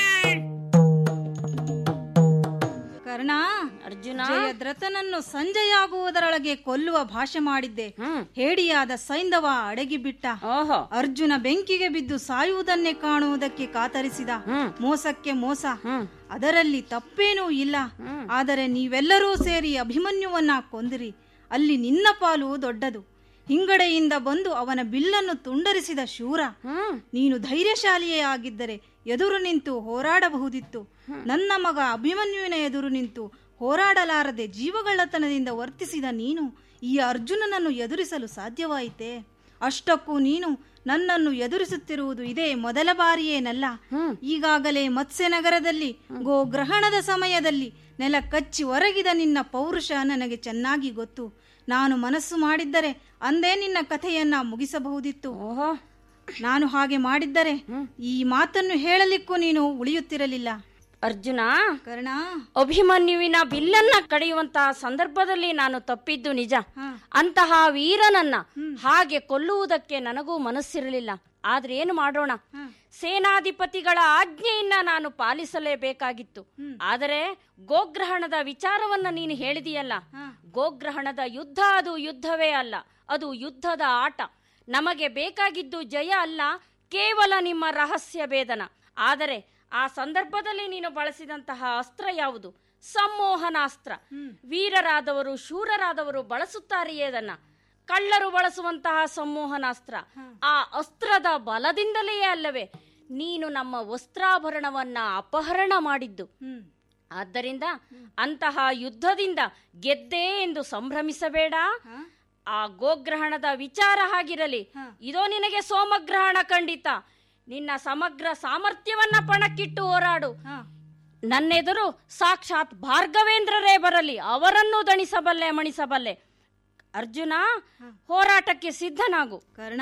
ಕರ್ಣ ಅರ್ಜುನ ಜಯದ್ರಥನನ್ನು ಸಂಜೆಯಾಗುವುದರೊಳಗೆ ಕೊಲ್ಲುವ ಭಾಷೆ ಮಾಡಿದ್ದೆ ಹೇಡಿಯಾದ ಸೈಂಧವ ಅಡಗಿ ಬಿಟ್ಟ ಅರ್ಜುನ ಬೆಂಕಿಗೆ ಬಿದ್ದು ಸಾಯುವುದನ್ನೇ ಕಾಣುವುದಕ್ಕೆ ಕಾತರಿಸಿದ ಮೋಸಕ್ಕೆ ಮೋಸ ಅದರಲ್ಲಿ ತಪ್ಪೇನೂ ಇಲ್ಲ ಆದರೆ ನೀವೆಲ್ಲರೂ ಸೇರಿ ಅಭಿಮನ್ಯುವನ್ನ ಕೊಂದಿರಿ ಅಲ್ಲಿ ನಿನ್ನ ಪಾಲು ದೊಡ್ಡದು ಹಿಂಗಡೆಯಿಂದ ಬಂದು ಅವನ ಬಿಲ್ಲನ್ನು ತುಂಡರಿಸಿದ ಶೂರ ನೀನು ಧೈರ್ಯಶಾಲಿಯೇ ಆಗಿದ್ದರೆ ಎದುರು ನಿಂತು ಹೋರಾಡಬಹುದಿತ್ತು ನನ್ನ ಮಗ ಅಭಿಮನ್ಯುವಿನ ಎದುರು ನಿಂತು ಹೋರಾಡಲಾರದೆ ಜೀವಗಳ್ಳತನದಿಂದ ವರ್ತಿಸಿದ ನೀನು ಈ ಅರ್ಜುನನನ್ನು ಎದುರಿಸಲು ಸಾಧ್ಯವಾಯಿತೆ ಅಷ್ಟಕ್ಕೂ ನೀನು ನನ್ನನ್ನು ಎದುರಿಸುತ್ತಿರುವುದು ಇದೇ ಮೊದಲ ಬಾರಿಯೇನಲ್ಲ ಈಗಾಗಲೇ ಮತ್ಸ್ಯನಗರದಲ್ಲಿ ಗೋಗ್ರಹಣದ ಸಮಯದಲ್ಲಿ ನೆಲ ಕಚ್ಚಿ ಒರಗಿದ ನಿನ್ನ ಪೌರುಷ ನನಗೆ ಚೆನ್ನಾಗಿ ಗೊತ್ತು ನಾನು ಮನಸ್ಸು ಮಾಡಿದ್ದರೆ ಅಂದೇ ನಿನ್ನ ಕಥೆಯನ್ನ ಮುಗಿಸಬಹುದಿತ್ತು ನಾನು ಹಾಗೆ ಮಾಡಿದ್ದರೆ ಈ ಮಾತನ್ನು ಹೇಳಲಿಕ್ಕೂ ನೀನು ಉಳಿಯುತ್ತಿರಲಿಲ್ಲ ಅರ್ಜುನ ಕರ್ಣ ಅಭಿಮನ್ಯುವಿನ ಬಿಲ್ಲನ್ನ ಕಡಿಯುವಂತಹ ಸಂದರ್ಭದಲ್ಲಿ ನಾನು ತಪ್ಪಿದ್ದು ನಿಜ ಅಂತಹ ವೀರನನ್ನ ಹಾಗೆ ಕೊಲ್ಲುವುದಕ್ಕೆ ನನಗೂ ಮನಸ್ಸಿರಲಿಲ್ಲ ಆದ್ರೆ ಏನು ಮಾಡೋಣ ಸೇನಾಧಿಪತಿಗಳ ಆಜ್ಞೆಯನ್ನ ನಾನು ಪಾಲಿಸಲೇಬೇಕಾಗಿತ್ತು ಆದರೆ ಗೋಗ್ರಹಣದ ವಿಚಾರವನ್ನ ನೀನು ಹೇಳಿದೆಯಲ್ಲ ಗೋಗ್ರಹಣದ ಯುದ್ಧ ಅದು ಯುದ್ಧವೇ ಅಲ್ಲ ಅದು ಯುದ್ಧದ ಆಟ ನಮಗೆ ಬೇಕಾಗಿದ್ದು ಜಯ ಅಲ್ಲ ಕೇವಲ ನಿಮ್ಮ ರಹಸ್ಯ ಭೇದನ ಆದರೆ ಆ ಸಂದರ್ಭದಲ್ಲಿ ನೀನು ಬಳಸಿದಂತಹ ಅಸ್ತ್ರ ಯಾವುದು ಸಂಮೋಹನಾಸ್ತ್ರ ವೀರರಾದವರು ಶೂರರಾದವರು ಬಳಸುತ್ತಾರೆಯೇ ಅದನ್ನ ಕಳ್ಳರು ಬಳಸುವಂತಹ ಸಂಮೋಹನಾಸ್ತ್ರ ಆ ಅಸ್ತ್ರದ ಬಲದಿಂದಲೇ ಅಲ್ಲವೇ ನೀನು ನಮ್ಮ ವಸ್ತ್ರಾಭರಣವನ್ನ ಅಪಹರಣ ಮಾಡಿದ್ದು ಆದ್ದರಿಂದ ಅಂತಹ ಯುದ್ಧದಿಂದ ಗೆದ್ದೆ ಎಂದು ಸಂಭ್ರಮಿಸಬೇಡ ಆ ಗೋಗ್ರಹಣದ ವಿಚಾರ ಹಾಗಿರಲಿ ಇದೋ ನಿನಗೆ ಸೋಮಗ್ರಹಣ ಖಂಡಿತ ನಿನ್ನ ಸಮಗ್ರ ಸಾಮರ್ಥ್ಯವನ್ನ ಪಣಕ್ಕಿಟ್ಟು ಹೋರಾಡು ನನ್ನೆದುರು ಸಾಕ್ಷಾತ್ ಭಾರ್ಗವೇಂದ್ರರೇ ಬರಲಿ ಅವರನ್ನು ದಣಿಸಬಲ್ಲೆ ಮಣಿಸಬಲ್ಲೆ ಅರ್ಜುನ ಹೋರಾಟಕ್ಕೆ ಸಿದ್ಧನಾಗು ಕರ್ಣ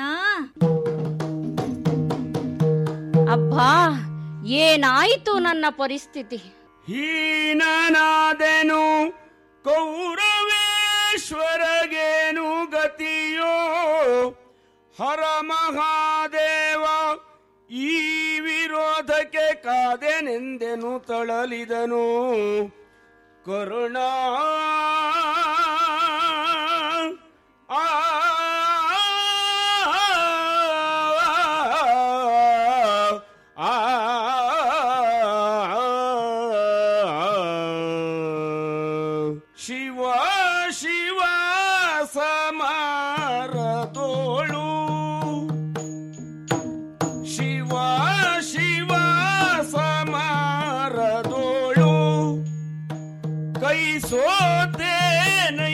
ಅಬ್ಬಾ ಏನಾಯಿತು ನನ್ನ ಪರಿಸ್ಥಿತಿ ಹೀನನಾದೆನು ಕೌರವೇಶ್ವರಗೇನು ಗತಿಯೋ ಹರ ಮಹಾದೇವ ಈ ವಿರೋಧಕ್ಕೆ ಕಾದೆನೆಂದೆನು ತಳಲಿದನು ಕರುಣ ಆ ಆ ಶಿವ ಶಿವ ಸಮಾರತೋಳು ಶಿವ ಶಿವ ಸಮಾರದೋಳು ಕೈ ಸೋತೇನ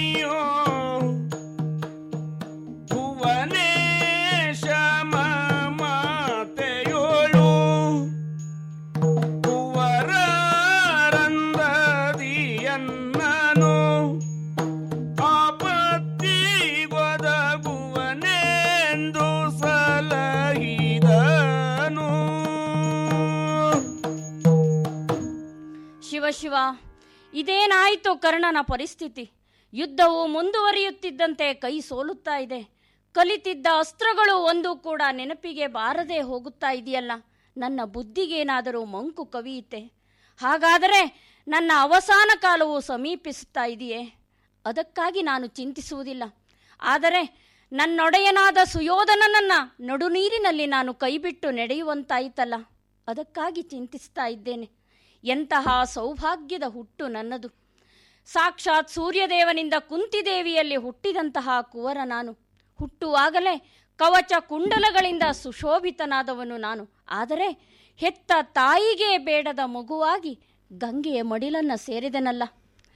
ಇದೇನಾಯಿತು ಕರ್ಣನ ಪರಿಸ್ಥಿತಿ ಯುದ್ಧವು ಮುಂದುವರಿಯುತ್ತಿದ್ದಂತೆ ಕೈ ಸೋಲುತ್ತಾ ಇದೆ ಕಲಿತಿದ್ದ ಅಸ್ತ್ರಗಳು ಒಂದು ಕೂಡ ನೆನಪಿಗೆ ಬಾರದೆ ಹೋಗುತ್ತಾ ಇದೆಯಲ್ಲ ನನ್ನ ಬುದ್ಧಿಗೇನಾದರೂ ಮಂಕು ಕವಿಯುತ್ತೆ ಹಾಗಾದರೆ ನನ್ನ ಅವಸಾನ ಕಾಲವು ಸಮೀಪಿಸುತ್ತಾ ಇದೆಯೇ ಅದಕ್ಕಾಗಿ ನಾನು ಚಿಂತಿಸುವುದಿಲ್ಲ ಆದರೆ ನನ್ನೊಡೆಯನಾದ ಸುಯೋಧನನನ್ನ ನಡುನೀರಿನಲ್ಲಿ ನಾನು ಕೈಬಿಟ್ಟು ನಡೆಯುವಂತಾಯಿತಲ್ಲ ಅದಕ್ಕಾಗಿ ಚಿಂತಿಸ್ತಾ ಇದ್ದೇನೆ ಎಂತಹ ಸೌಭಾಗ್ಯದ ಹುಟ್ಟು ನನ್ನದು ಸಾಕ್ಷಾತ್ ಸೂರ್ಯದೇವನಿಂದ ಕುಂತಿದೇವಿಯಲ್ಲಿ ಹುಟ್ಟಿದಂತಹ ಕುವರ ನಾನು ಹುಟ್ಟುವಾಗಲೇ ಕವಚ ಕುಂಡಲಗಳಿಂದ ಸುಶೋಭಿತನಾದವನು ನಾನು ಆದರೆ ಹೆತ್ತ ತಾಯಿಗೆ ಬೇಡದ ಮಗುವಾಗಿ ಗಂಗೆಯ ಮಡಿಲನ್ನ ಸೇರಿದನಲ್ಲ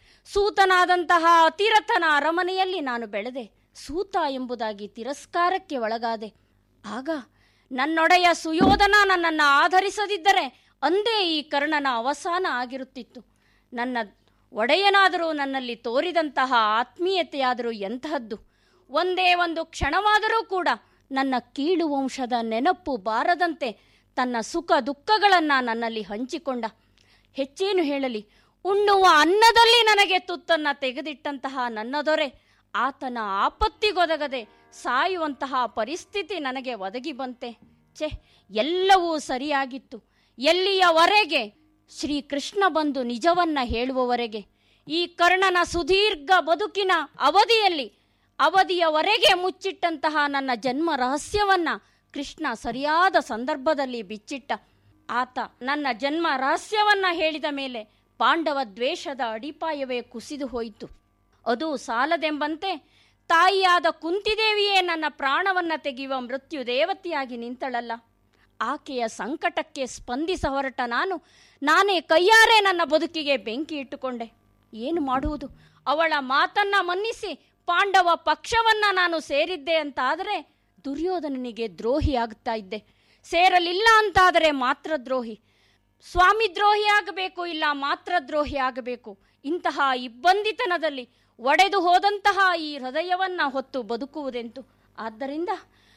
ಸೂತನಾದಂತಹ ಅತಿರಥನ ಅರಮನೆಯಲ್ಲಿ ನಾನು ಬೆಳೆದೆ ಸೂತ ಎಂಬುದಾಗಿ ತಿರಸ್ಕಾರಕ್ಕೆ ಒಳಗಾದೆ ಆಗ ನನ್ನೊಡೆಯ ಸುಯೋಧನ ನನ್ನನ್ನು ಆಧರಿಸದಿದ್ದರೆ ಅಂದೇ ಈ ಕರ್ಣನ ಅವಸಾನ ಆಗಿರುತ್ತಿತ್ತು ನನ್ನ ಒಡೆಯನಾದರೂ ನನ್ನಲ್ಲಿ ತೋರಿದಂತಹ ಆತ್ಮೀಯತೆಯಾದರೂ ಎಂತಹದ್ದು ಒಂದೇ ಒಂದು ಕ್ಷಣವಾದರೂ ಕೂಡ ನನ್ನ ಕೀಳು ವಂಶದ ನೆನಪು ಬಾರದಂತೆ ತನ್ನ ಸುಖ ದುಃಖಗಳನ್ನು ನನ್ನಲ್ಲಿ ಹಂಚಿಕೊಂಡ ಹೆಚ್ಚೇನು ಹೇಳಲಿ ಉಣ್ಣುವ ಅನ್ನದಲ್ಲಿ ನನಗೆ ತುತ್ತನ್ನು ತೆಗೆದಿಟ್ಟಂತಹ ನನ್ನ ದೊರೆ ಆತನ ಆಪತ್ತಿಗೊದಗದೆ ಸಾಯುವಂತಹ ಪರಿಸ್ಥಿತಿ ನನಗೆ ಒದಗಿ ಬಂತೆ ಛೆ ಎಲ್ಲವೂ ಸರಿಯಾಗಿತ್ತು ಎಲ್ಲಿಯವರೆಗೆ ಶ್ರೀಕೃಷ್ಣ ಬಂದು ನಿಜವನ್ನ ಹೇಳುವವರೆಗೆ ಈ ಕರ್ಣನ ಸುದೀರ್ಘ ಬದುಕಿನ ಅವಧಿಯಲ್ಲಿ ಅವಧಿಯವರೆಗೆ ಮುಚ್ಚಿಟ್ಟಂತಹ ನನ್ನ ಜನ್ಮ ರಹಸ್ಯವನ್ನ ಕೃಷ್ಣ ಸರಿಯಾದ ಸಂದರ್ಭದಲ್ಲಿ ಬಿಚ್ಚಿಟ್ಟ ಆತ ನನ್ನ ಜನ್ಮ ರಹಸ್ಯವನ್ನ ಹೇಳಿದ ಮೇಲೆ ಪಾಂಡವ ದ್ವೇಷದ ಅಡಿಪಾಯವೇ ಕುಸಿದು ಹೋಯಿತು ಅದು ಸಾಲದೆಂಬಂತೆ ತಾಯಿಯಾದ ಕುಂತಿದೇವಿಯೇ ನನ್ನ ಪ್ರಾಣವನ್ನ ತೆಗೆಯುವ ಮೃತ್ಯು ದೇವತೆಯಾಗಿ ನಿಂತಳಲ್ಲ ಆಕೆಯ ಸಂಕಟಕ್ಕೆ ಸ್ಪಂದಿಸ ಹೊರಟ ನಾನು ನಾನೇ ಕೈಯಾರೆ ನನ್ನ ಬದುಕಿಗೆ ಬೆಂಕಿ ಇಟ್ಟುಕೊಂಡೆ ಏನು ಮಾಡುವುದು ಅವಳ ಮಾತನ್ನ ಮನ್ನಿಸಿ ಪಾಂಡವ ಪಕ್ಷವನ್ನ ನಾನು ಸೇರಿದ್ದೆ ಅಂತಾದರೆ ದುರ್ಯೋಧನನಿಗೆ ದ್ರೋಹಿ ಆಗ್ತಾ ಇದ್ದೆ ಸೇರಲಿಲ್ಲ ಅಂತಾದರೆ ಮಾತ್ರ ದ್ರೋಹಿ ಸ್ವಾಮಿ ದ್ರೋಹಿ ಆಗಬೇಕು ಇಲ್ಲ ಮಾತ್ರ ದ್ರೋಹಿ ಆಗಬೇಕು ಇಂತಹ ಇಬ್ಬಂದಿತನದಲ್ಲಿ ಒಡೆದು ಹೋದಂತಹ ಈ ಹೃದಯವನ್ನ ಹೊತ್ತು ಬದುಕುವುದೆಂತು ಆದ್ದರಿಂದ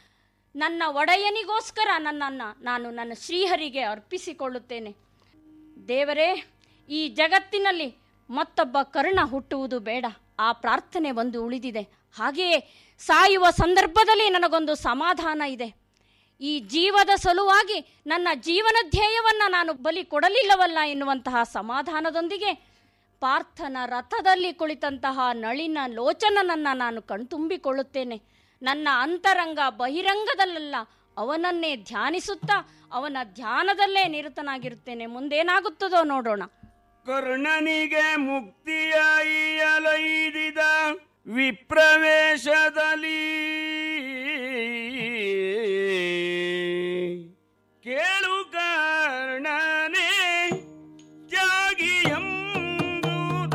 ನನ್ನ ಒಡೆಯನಿಗೋಸ್ಕರ ನನ್ನನ್ನು ನಾನು ನನ್ನ ಶ್ರೀಹರಿಗೆ ಅರ್ಪಿಸಿಕೊಳ್ಳುತ್ತೇನೆ ದೇವರೇ ಈ ಜಗತ್ತಿನಲ್ಲಿ ಮತ್ತೊಬ್ಬ ಕರ್ಣ ಹುಟ್ಟುವುದು ಬೇಡ ಆ ಪ್ರಾರ್ಥನೆ ಬಂದು ಉಳಿದಿದೆ ಹಾಗೆಯೇ ಸಾಯುವ ಸಂದರ್ಭದಲ್ಲಿ ನನಗೊಂದು ಸಮಾಧಾನ ಇದೆ ಈ ಜೀವದ ಸಲುವಾಗಿ ನನ್ನ ಜೀವನ ಧ್ಯೇಯವನ್ನ ನಾನು ಬಲಿ ಕೊಡಲಿಲ್ಲವಲ್ಲ ಎನ್ನುವಂತಹ ಸಮಾಧಾನದೊಂದಿಗೆ ಪಾರ್ಥನ ರಥದಲ್ಲಿ ಕುಳಿತಂತಹ ನಳಿನ ಲೋಚನನನ್ನ ನಾನು ಕಣ್ತುಂಬಿಕೊಳ್ಳುತ್ತೇನೆ ನನ್ನ ಅಂತರಂಗ ಬಹಿರಂಗದಲ್ಲೆಲ್ಲ ಅವನನ್ನೇ ಧ್ಯಾನಿಸುತ್ತಾ ಅವನ ಧ್ಯಾನದಲ್ಲೇ ನಿರತನಾಗಿರುತ್ತೇನೆ ಮುಂದೇನಾಗುತ್ತದೋ ನೋಡೋಣ ಕರ್ಣನಿಗೆ ಮುಕ್ತಿಯಾಯಿಯಲೈದಿದ ವಿಪ್ರವೇಶದಲ್ಲಿ ಕೇಳು ಕರ್ಣನೇ ತ್ಯಾಗಿ ಎಂಬುದ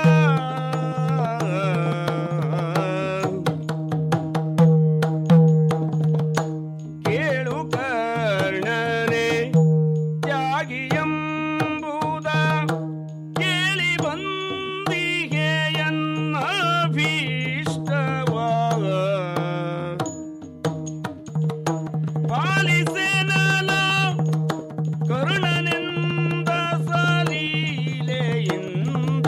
ಕೇಳು ಕರ್ಣನೇ ತ್ಯಾಗಿ ಎಂಬುದ ಕೇಳಿ ಬಂದಿಗೆ ಎನ್ನ ಭೀಷ್ಟವ ಪಾಲಿಸೆನಲ ಕರುಣನಿಂದ ಸಲೀಲೆಯಿಂದ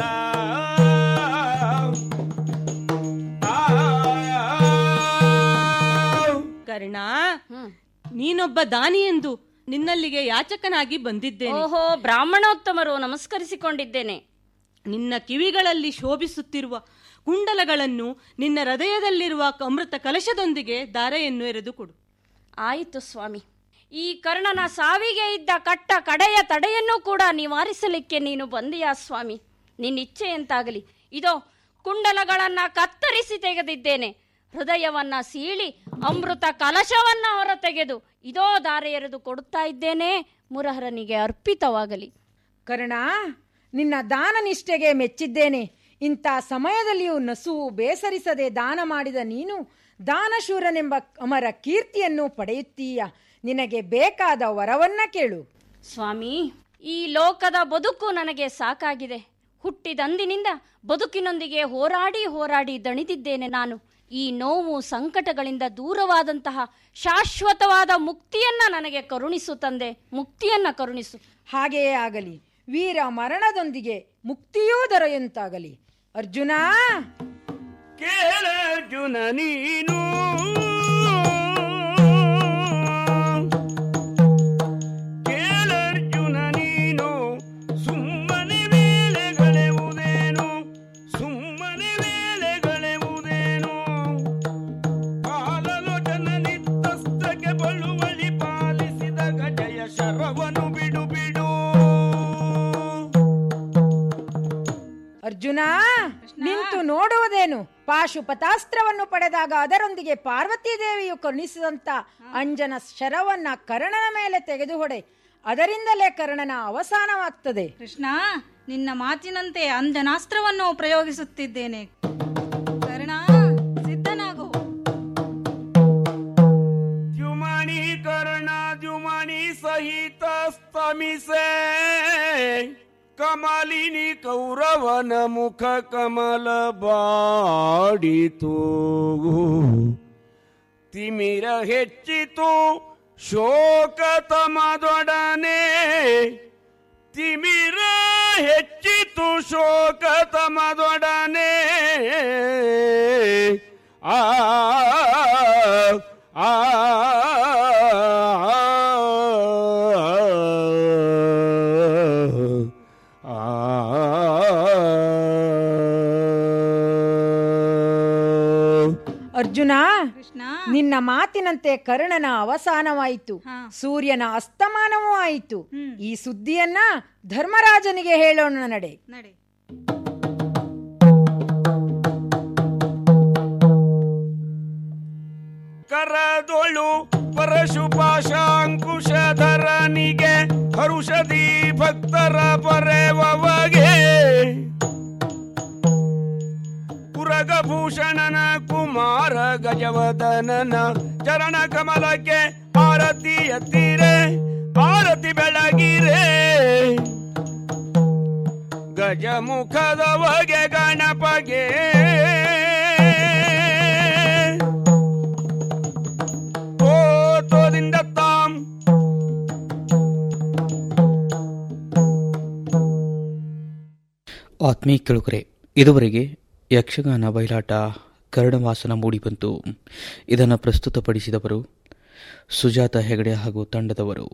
ಕರ್ಣ ನೀನೊಬ್ಬ ದಾನಿ ಎಂದು ನಿನ್ನಲ್ಲಿಗೆ ಯಾಚಕನಾಗಿ ಬಂದಿದ್ದೇನೆ ಓಹೋ ಬ್ರಾಹ್ಮಣೋತ್ತಮರು ನಮಸ್ಕರಿಸಿಕೊಂಡಿದ್ದೇನೆ ನಿನ್ನ ಕಿವಿಗಳಲ್ಲಿ ಶೋಭಿಸುತ್ತಿರುವ ಕುಂಡಲಗಳನ್ನು ನಿನ್ನ ಹೃದಯದಲ್ಲಿರುವ ಅಮೃತ ಕಲಶದೊಂದಿಗೆ ದಾರೆಯನ್ನು ಎರೆದು ಕೊಡು ಆಯಿತು ಸ್ವಾಮಿ ಈ ಕರ್ಣನ ಸಾವಿಗೆ ಇದ್ದ ಕಟ್ಟ ಕಡೆಯ ತಡೆಯನ್ನು ಕೂಡ ನಿವಾರಿಸಲಿಕ್ಕೆ ನೀನು ಬಂದೆಯಾ ಸ್ವಾಮಿ ನಿನ್ನಿಚ್ಛೆಯಂತಾಗಲಿ ಇದೋ ಕುಂಡಲಗಳನ್ನ ಕತ್ತರಿಸಿ ತೆಗೆದಿದ್ದೇನೆ ಹೃದಯವನ್ನ ಸೀಳಿ ಅಮೃತ ಕಲಶವನ್ನ ಹೊರತೆಗೆದು ಇದೋ ದಾರೆ ಎರೆದು ಕೊಡುತ್ತಾ ಇದ್ದೇನೆ ಮುರಹರನಿಗೆ ಅರ್ಪಿತವಾಗಲಿ ಕರ್ಣ ನಿನ್ನ ದಾನ ನಿಷ್ಠೆಗೆ ಮೆಚ್ಚಿದ್ದೇನೆ ಇಂಥ ಸಮಯದಲ್ಲಿಯೂ ನಸುವು ಬೇಸರಿಸದೆ ದಾನ ಮಾಡಿದ ನೀನು ದಾನಶೂರನೆಂಬ ಅಮರ ಕೀರ್ತಿಯನ್ನು ಪಡೆಯುತ್ತೀಯ ನಿನಗೆ ಬೇಕಾದ ವರವನ್ನ ಕೇಳು ಸ್ವಾಮಿ ಈ ಲೋಕದ ಬದುಕು ನನಗೆ ಸಾಕಾಗಿದೆ ಹುಟ್ಟಿದಂದಿನಿಂದ ಬದುಕಿನೊಂದಿಗೆ ಹೋರಾಡಿ ಹೋರಾಡಿ ದಣಿದಿದ್ದೇನೆ ನಾನು ಈ ನೋವು ಸಂಕಟಗಳಿಂದ ದೂರವಾದಂತಹ ಶಾಶ್ವತವಾದ ಮುಕ್ತಿಯನ್ನ ನನಗೆ ಕರುಣಿಸು ತಂದೆ ಮುಕ್ತಿಯನ್ನ ಕರುಣಿಸು ಹಾಗೆಯೇ ಆಗಲಿ ವೀರ ಮರಣದೊಂದಿಗೆ ಮುಕ್ತಿಯೂ ದೊರೆಯುವಂತಾಗಲಿ ಅರ್ಜುನ ಕೇಳರ್ಜುನ ನೀನು ಕೇಳರ್ಜುನ ನೀನು ಸುಮ್ಮನೆ ವೇಳೆಗಳೆವುದೇನು ಸುಮ್ಮನೆ ವೇಳೆಗಳೆವುದೇನು ಕಾಲಲೋಚನ ನಿತ್ತಸ್ತಕ್ಕೆ ಬಳುವಳಿ ಪಾಲಿಸಿದ ಗಜಯ ಶರವನು ಬಿಡು ಬಿಡು ಅರ್ಜುನ ನಿಂತು ನೋಡುವುದೇನು ಪಾಶುಪತಾಸ್ತ್ರವನ್ನು ಪಡೆದಾಗ ಅದರೊಂದಿಗೆ ಪಾರ್ವತೀ ದೇವಿಯು ಕರುಣಿಸಿದಂತ ಅಂಜನ ಶರವನ್ನ ಕರ್ಣನ ಮೇಲೆ ತೆಗೆದು ಹೊಡೆ ಅದರಿಂದಲೇ ಕರ್ಣನ ಅವಸಾನವಾಗ್ತದೆ ಕೃಷ್ಣ ನಿನ್ನ ಮಾತಿನಂತೆ ಅಂಜನಾಸ್ತ್ರವನ್ನು ಪ್ರಯೋಗಿಸುತ್ತಿದ್ದೇನೆ ಕರ್ಣ ಸಿದ್ಧನಾಗು ದ್ಯುಮಣಿ ಕರ್ಣ ದ್ಯುಮಣಿ ಸಹಿತ ಸ್ತಮಿಸೆ ಕಮಲಿನಿ ಕೌರವನ ಮುಖ ಕಮಲ ಬಾಡಿತು ತಿಮಿರ ಹೆಚ್ಚಿತು ಶೋಕ ತಮದೊಡನೆ ತಿಮಿರ ಹೆಚ್ಚಿತು ಶೋಕ ತಮದೊಡನೆ ಆ ಆ ಅರ್ಜುನ ನಿನ್ನ ಮಾತಿನಂತೆ ಕರ್ಣನ ಅವಸಾನವಾಯಿತು ಸೂರ್ಯನ ಅಸ್ತಮಾನವೂ ಆಯಿತು ಈ ಸುದ್ದಿಯನ್ನ ಧರ್ಮರಾಜನಿಗೆ ಹೇಳೋಣ ನಡೆ ನಡೆ ಕರದೊಳು ಪರಶುಪಾಶಾಂಕುಶಧರನಿಗೆ ಹರುಷದಿ ಭಕ್ತರ ಪರೆವವಗೆ ಪುರಗಭೂಷಣನ ಕುಮಾರ ಗಜವದನನ ಚರಣ ಕಮಲಕ್ಕೆ ಆರತಿ ಎತ್ತಿರೆ ಆರತಿ ಬೆಳಗಿರೆ ಗಜಮುಖದವಗೆ ಗಣಪಗೆ ತೋದಿಂದ ತಾಂ ಆತ್ಮೀಯ ಕೆಳುಗರೆ ಇದುವರೆಗೆ ಯಕ್ಷಗಾನ ಬಯಲಾಟ ಕರ್ಣವಾಸನ ಮೂಡಿಬಂತು ಇದನ್ನು ಪ್ರಸ್ತುತಪಡಿಸಿದವರು ಸುಜಾತ ಹೆಗಡೆ ಹಾಗೂ ತಂಡದವರು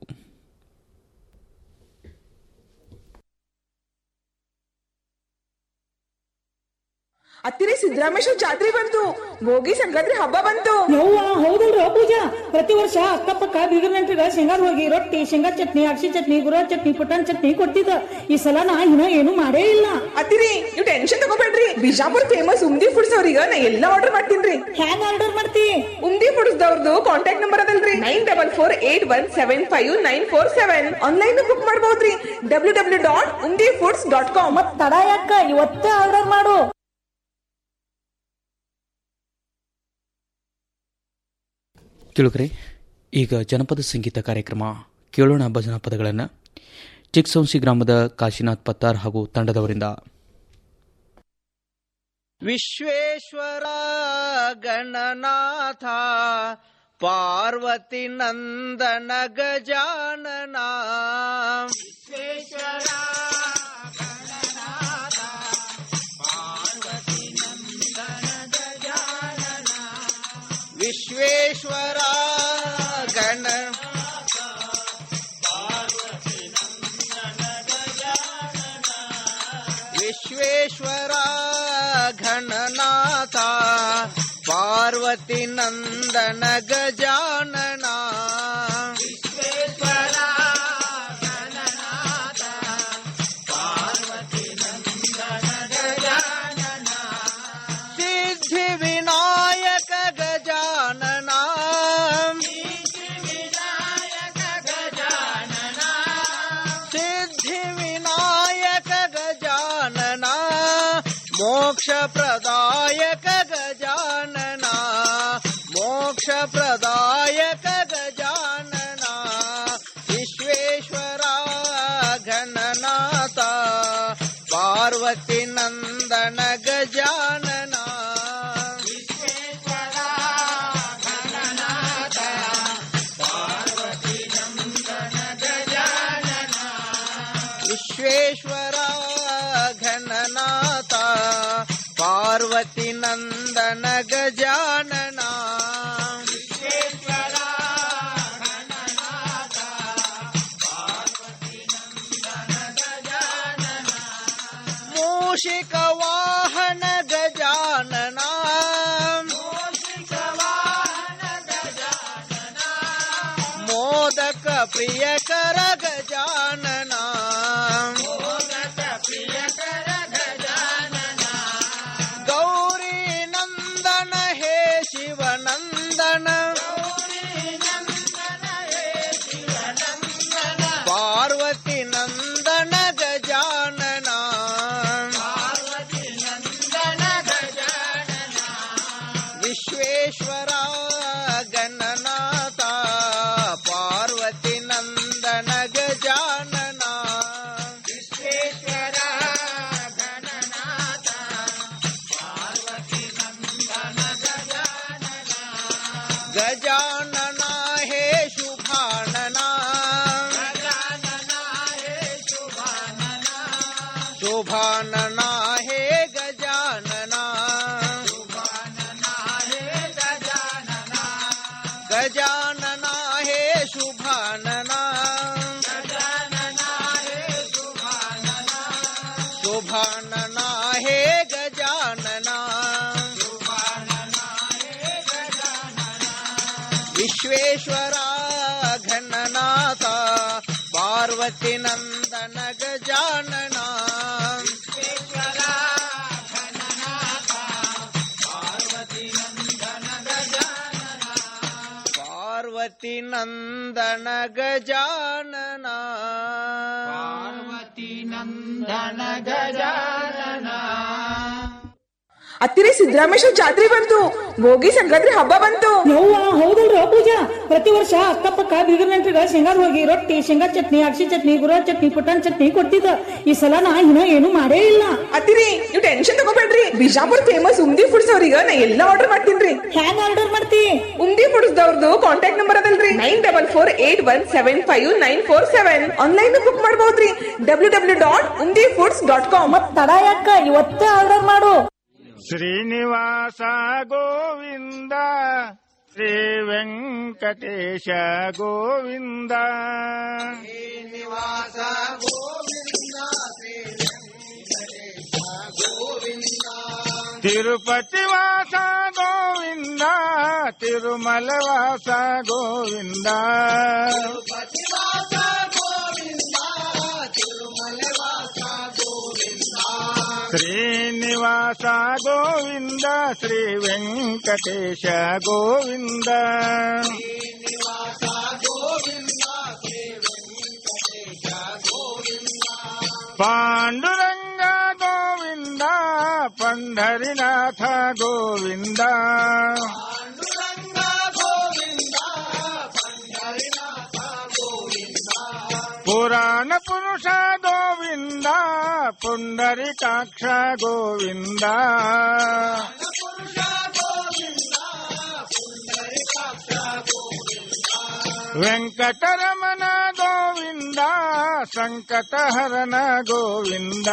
ಹತ್ತಿರ ಸಿದ್ದರಾಮೇಶ್ವರ ಜಾತ್ರೆ ಬಂತು ಭೋಗಿ ಸಂಕ್ರಾಂತಿ ಹಬ್ಬ ಬಂತು ಯವ್ವ ಹೌದಲ್ರ ಪೂಜಾ ಪ್ರತಿ ವರ್ಷ ಅಕ್ಕಪಕ್ಕ ಬೀಗರ ನೆಂಟ್ರಿಗ ಶೇಂಗಾದ ಹೋಗಿ ರೊಟ್ಟಿ ಶೇಂಗಾ ಚಟ್ನಿ ಅಕ್ಷಿ ಚಟ್ನಿ ಗುರ ಚಟ್ನಿ ಪುಟಾಣಿ ಚಟ್ನಿ ಕೊಡ್ತಿದ್ದ ಈ ಸಲ ನಾ ಇನ್ನ ಏನು ಮಾಡೇ ಇಲ್ಲ ಅತ್ತಿರಿ ನೀವು ಟೆನ್ಷನ್ ತಗೋಬೇಡ್ರಿ ಬಿಜಾಪುರ್ ಫೇಮಸ್ ಉಮ್ದಿ ಫುಡ್ಸ್ ಅವ್ರಿಗೆ ನಾ ಎಲ್ಲಾ ಆರ್ಡರ್ ಮಾಡ್ತೀನಿ ಹ್ಯಾಂಗ ಆರ್ಡರ್ ಮಾಡ್ತಿ ಉಮ್ದಿ ಫುಡ್ಸ್ ದವ್ರದ್ದು ಕಾಂಟ್ಯಾಕ್ಟ್ ನಂಬರ್ ಅದಲ್ರಿ nine double four eight one seven five nine four seven online book ಮಾಡಬಹುದ್ರಿ W W dot Umdi foods dot com ಮತ್ ತಡ ಯಾಕ ಇವತ್ತೇ ಆರ್ಡರ್ ಮಾಡು ಕೇಳುಗರೆ ಈಗ ಜನಪದ ಸಂಗೀತ ಕಾರ್ಯಕ್ರಮ ಕೇಳೋಣ ಭಜನಾ ಪದಗಳನ್ನು ಚಿಕ್ಸೌನ್ಸಿ ಗ್ರಾಮದ ಕಾಶಿನಾಥ್ ಪತ್ತಾರ್ ಹಾಗೂ ತಂಡದವರಿಂದ ವಿಶ್ವೇಶ್ವರ ಗಣನಾಥ ಪಾರ್ವತಿ ನಂದನ ಗಜಾನನ ವಿಶ್ವೇಶ್ವರ ಗಣನಾಥ ಪಾರ್ವತಿ ನಂದನ ಗಜಾನನ ವಿಶ್ವೇಶ್ವರ ಗಣ ವಿಶ್ವೇಶ್ವರ ಘನನಾಥ ಪಾರ್ವತಿ ನಂದನ ಗಜಾನನ ವಿಶ್ವೇಶ್ವರ ಘನನಾಥ ಪಾರ್ವತಿ ನಂದನ ಗಜಾನನ ಸಿದ್ಧಿ ವಿನಾಯಕ ಗಜಾನನ ಸಿದ್ಧಿ ವಿನಾಯಕ ಗಜಾನನ ಮೋಕ್ಷ ಪ್ರದಾಯಕ ಗಜಾನನ ಮೋಕ್ಷ ಪ್ರದಾಯಕ ಗಜಾನನ ವಿಶ್ವೇಶ್ವರ ಘನನಾಥ ಪಾರ್ವತಿ ನಂದನ ಗಜಾನನ ವಿಶ್ವೇಶ್ವರ ಘನನಾಥ ಪಾರ್ವತಿ ನಂದನ ಗಜಾನನ ವಿಶ್ವ ವಿಶ್ವೇಶ್ವರ ಘನನಾಥ ಪಾರ್ವತಿ ನಂದನ ಗಜಾನನ ವಿಶ್ವೇಶ್ವರ ಮೂಷಿಕ ವಾಹನ ಗಜಾನನ ಮೋದಕ ಪ್ರಿಯಕರ ಗಜಾನನ ಗೌರಿ ನಂದನ ಹೇ ಶಿವನಂದನ ಪಾರ್ವತಿ ನಂದನ ಗಜಾನನ ವಿಶ್ವೇಶ್ವರ ಗಣನಾಥ ಪಾರ್ವತಿ ನಂದನ ಗಜಾನನ ವಿಶ್ವೇಶ್ವರ ಗಣನಾಥ ಪಾರ್ವತಿ ನಂದನ ಗಜಾನನ ಗಜಾನನ ಹೇ ಶುಭಾನನ ಶುಭಾನನ ಹೇ ಗಜಾನನ ಗಜಾನನ ಹೇ ಶುಭಾನನ ಶುಭಾನನ ಹೇ ಗಜಾನನ ವಿಶ್ವೇಶ್ವರ ಘನನಾಥ ಪಾರ್ವತಿ ನಂದನ ಗಜಾನನ ಪಾರ್ವತಿ ನಂದನ ಗಜಾನನ ಪಾರ್ವತಿ ನಂದನ ಗಜಾನನ ಹತ್ತಿರ ಸಿದ್ದರಾಮೇಶ್ವರ ಜಾತ್ರೆ ಬಂತು ಭೋಗಿ ಸಂಕ್ರಾಂತಿ ಹಬ್ಬ ಬಂತು ಯವ್ವ ಹೌದಲ್ರ ಪೂಜಾ ಪ್ರತಿ ವರ್ಷ ಅಕ್ಕಪಕ್ಕ ಬೀಗರ್ ನೆಂಟ್ರಿಗ ಶೇಂಗಾದ ಹೋಗಿ ರೊಟ್ಟಿ ಶೇಂಗಾ ಚಟ್ನಿ ಅಕ್ಷಿ ಚಟ್ನಿ ಗುರ ಚಟ್ನಿ ಪುಟಾಣಿ ಚಟ್ನಿ ಕೊಡ್ತಿದ್ದ ಈ ಸಲ ನಾ ಇನ್ನ ಏನು ಮಾಡೇ ಇಲ್ಲ ಅತ್ತಿರಿ ನೀವು ಟೆನ್ಷನ್ ತಗೋಬೇಡ್ರಿ ಬಿಜಾಪುರ್ ಫೇಮಸ್ ಉಮ್ದಿ ಫುಡ್ಸ್ ಅವ್ರಿಗೆ ನಾ ಎಲ್ಲ ಆರ್ಡರ್ ಮಾಡ್ತೀನ್ರಿ ಹ್ಯಾಂಗ್ ಆರ್ಡರ್ ಮಾಡ್ತಿ ಉಮ್ದಿ ಫುಡ್ಸ್ ದವ್ರದ್ದು ಕಾಂಟ್ಯಾಕ್ಟ್ ನಂಬರ್ ಅದಲ್ರಿ nine double four eight one seven five nine four seven online book ಮಾಡಬಹುದ್ರಿ W W dot Umdi foods dot com ಮತ್ ತಡ ಯಾಕ ಇವತ್ತೇ ಆರ್ಡರ್ ಮಾಡು ಶ್ರೀನಿವಾಸ ಗೋವಿಂದ ಶ್ರೀ ವೆಂಕಟೇಶ ಗೋವಿಂದ ಶ್ರೀನಿವಾಸ ಗೋವಿಂದ ತಿರುಪತಿ ವಾಸ ಗೋವಿಂದ ತಿರುಮಲ ವಾಸ ಗೋವಿಂದ ಶ್ರೀನಿವಾಸ ಗೋವಿಂದ ಶ್ರೀ ವೆಂಕಟೇಶ ಗೋವಿಂದ ಪಾಂಡುರಂಗ ಗೋವಿಂದ ಪಂಢರಿನಾಥ ಗೋವಿಂದ ಪುರಾಣ ಪುರುಷ ಗೋವಿಂದ ಪುಂಡರಿಕಾಕ್ಷ ಗೋವಿಂದ ವೆಂಕಟರಮಣ ಗೋವಿಂದ ಸಂಕಟಹರಣ ಗೋವಿಂದ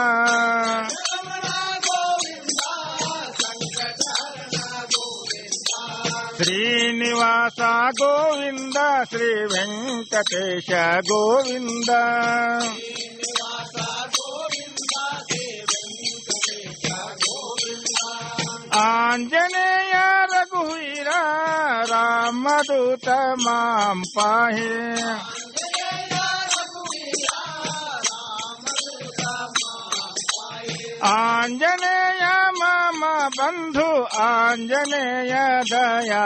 ಶ್ರೀನಿವಾಸ ಗೋವಿಂದ ಶ್ರೀ ವೆಂಕಟೇಶ ಗೋವಿಂದ ಆಂಜನೇಯ ರಘುವೀರ ರಾಮದೂತ ಮಾಂ ಪಾಹಿ ಆಂಜನೇಯ ಮಾಮ ಬಂಧು ಆಂಜನೇಯ ದಯಾ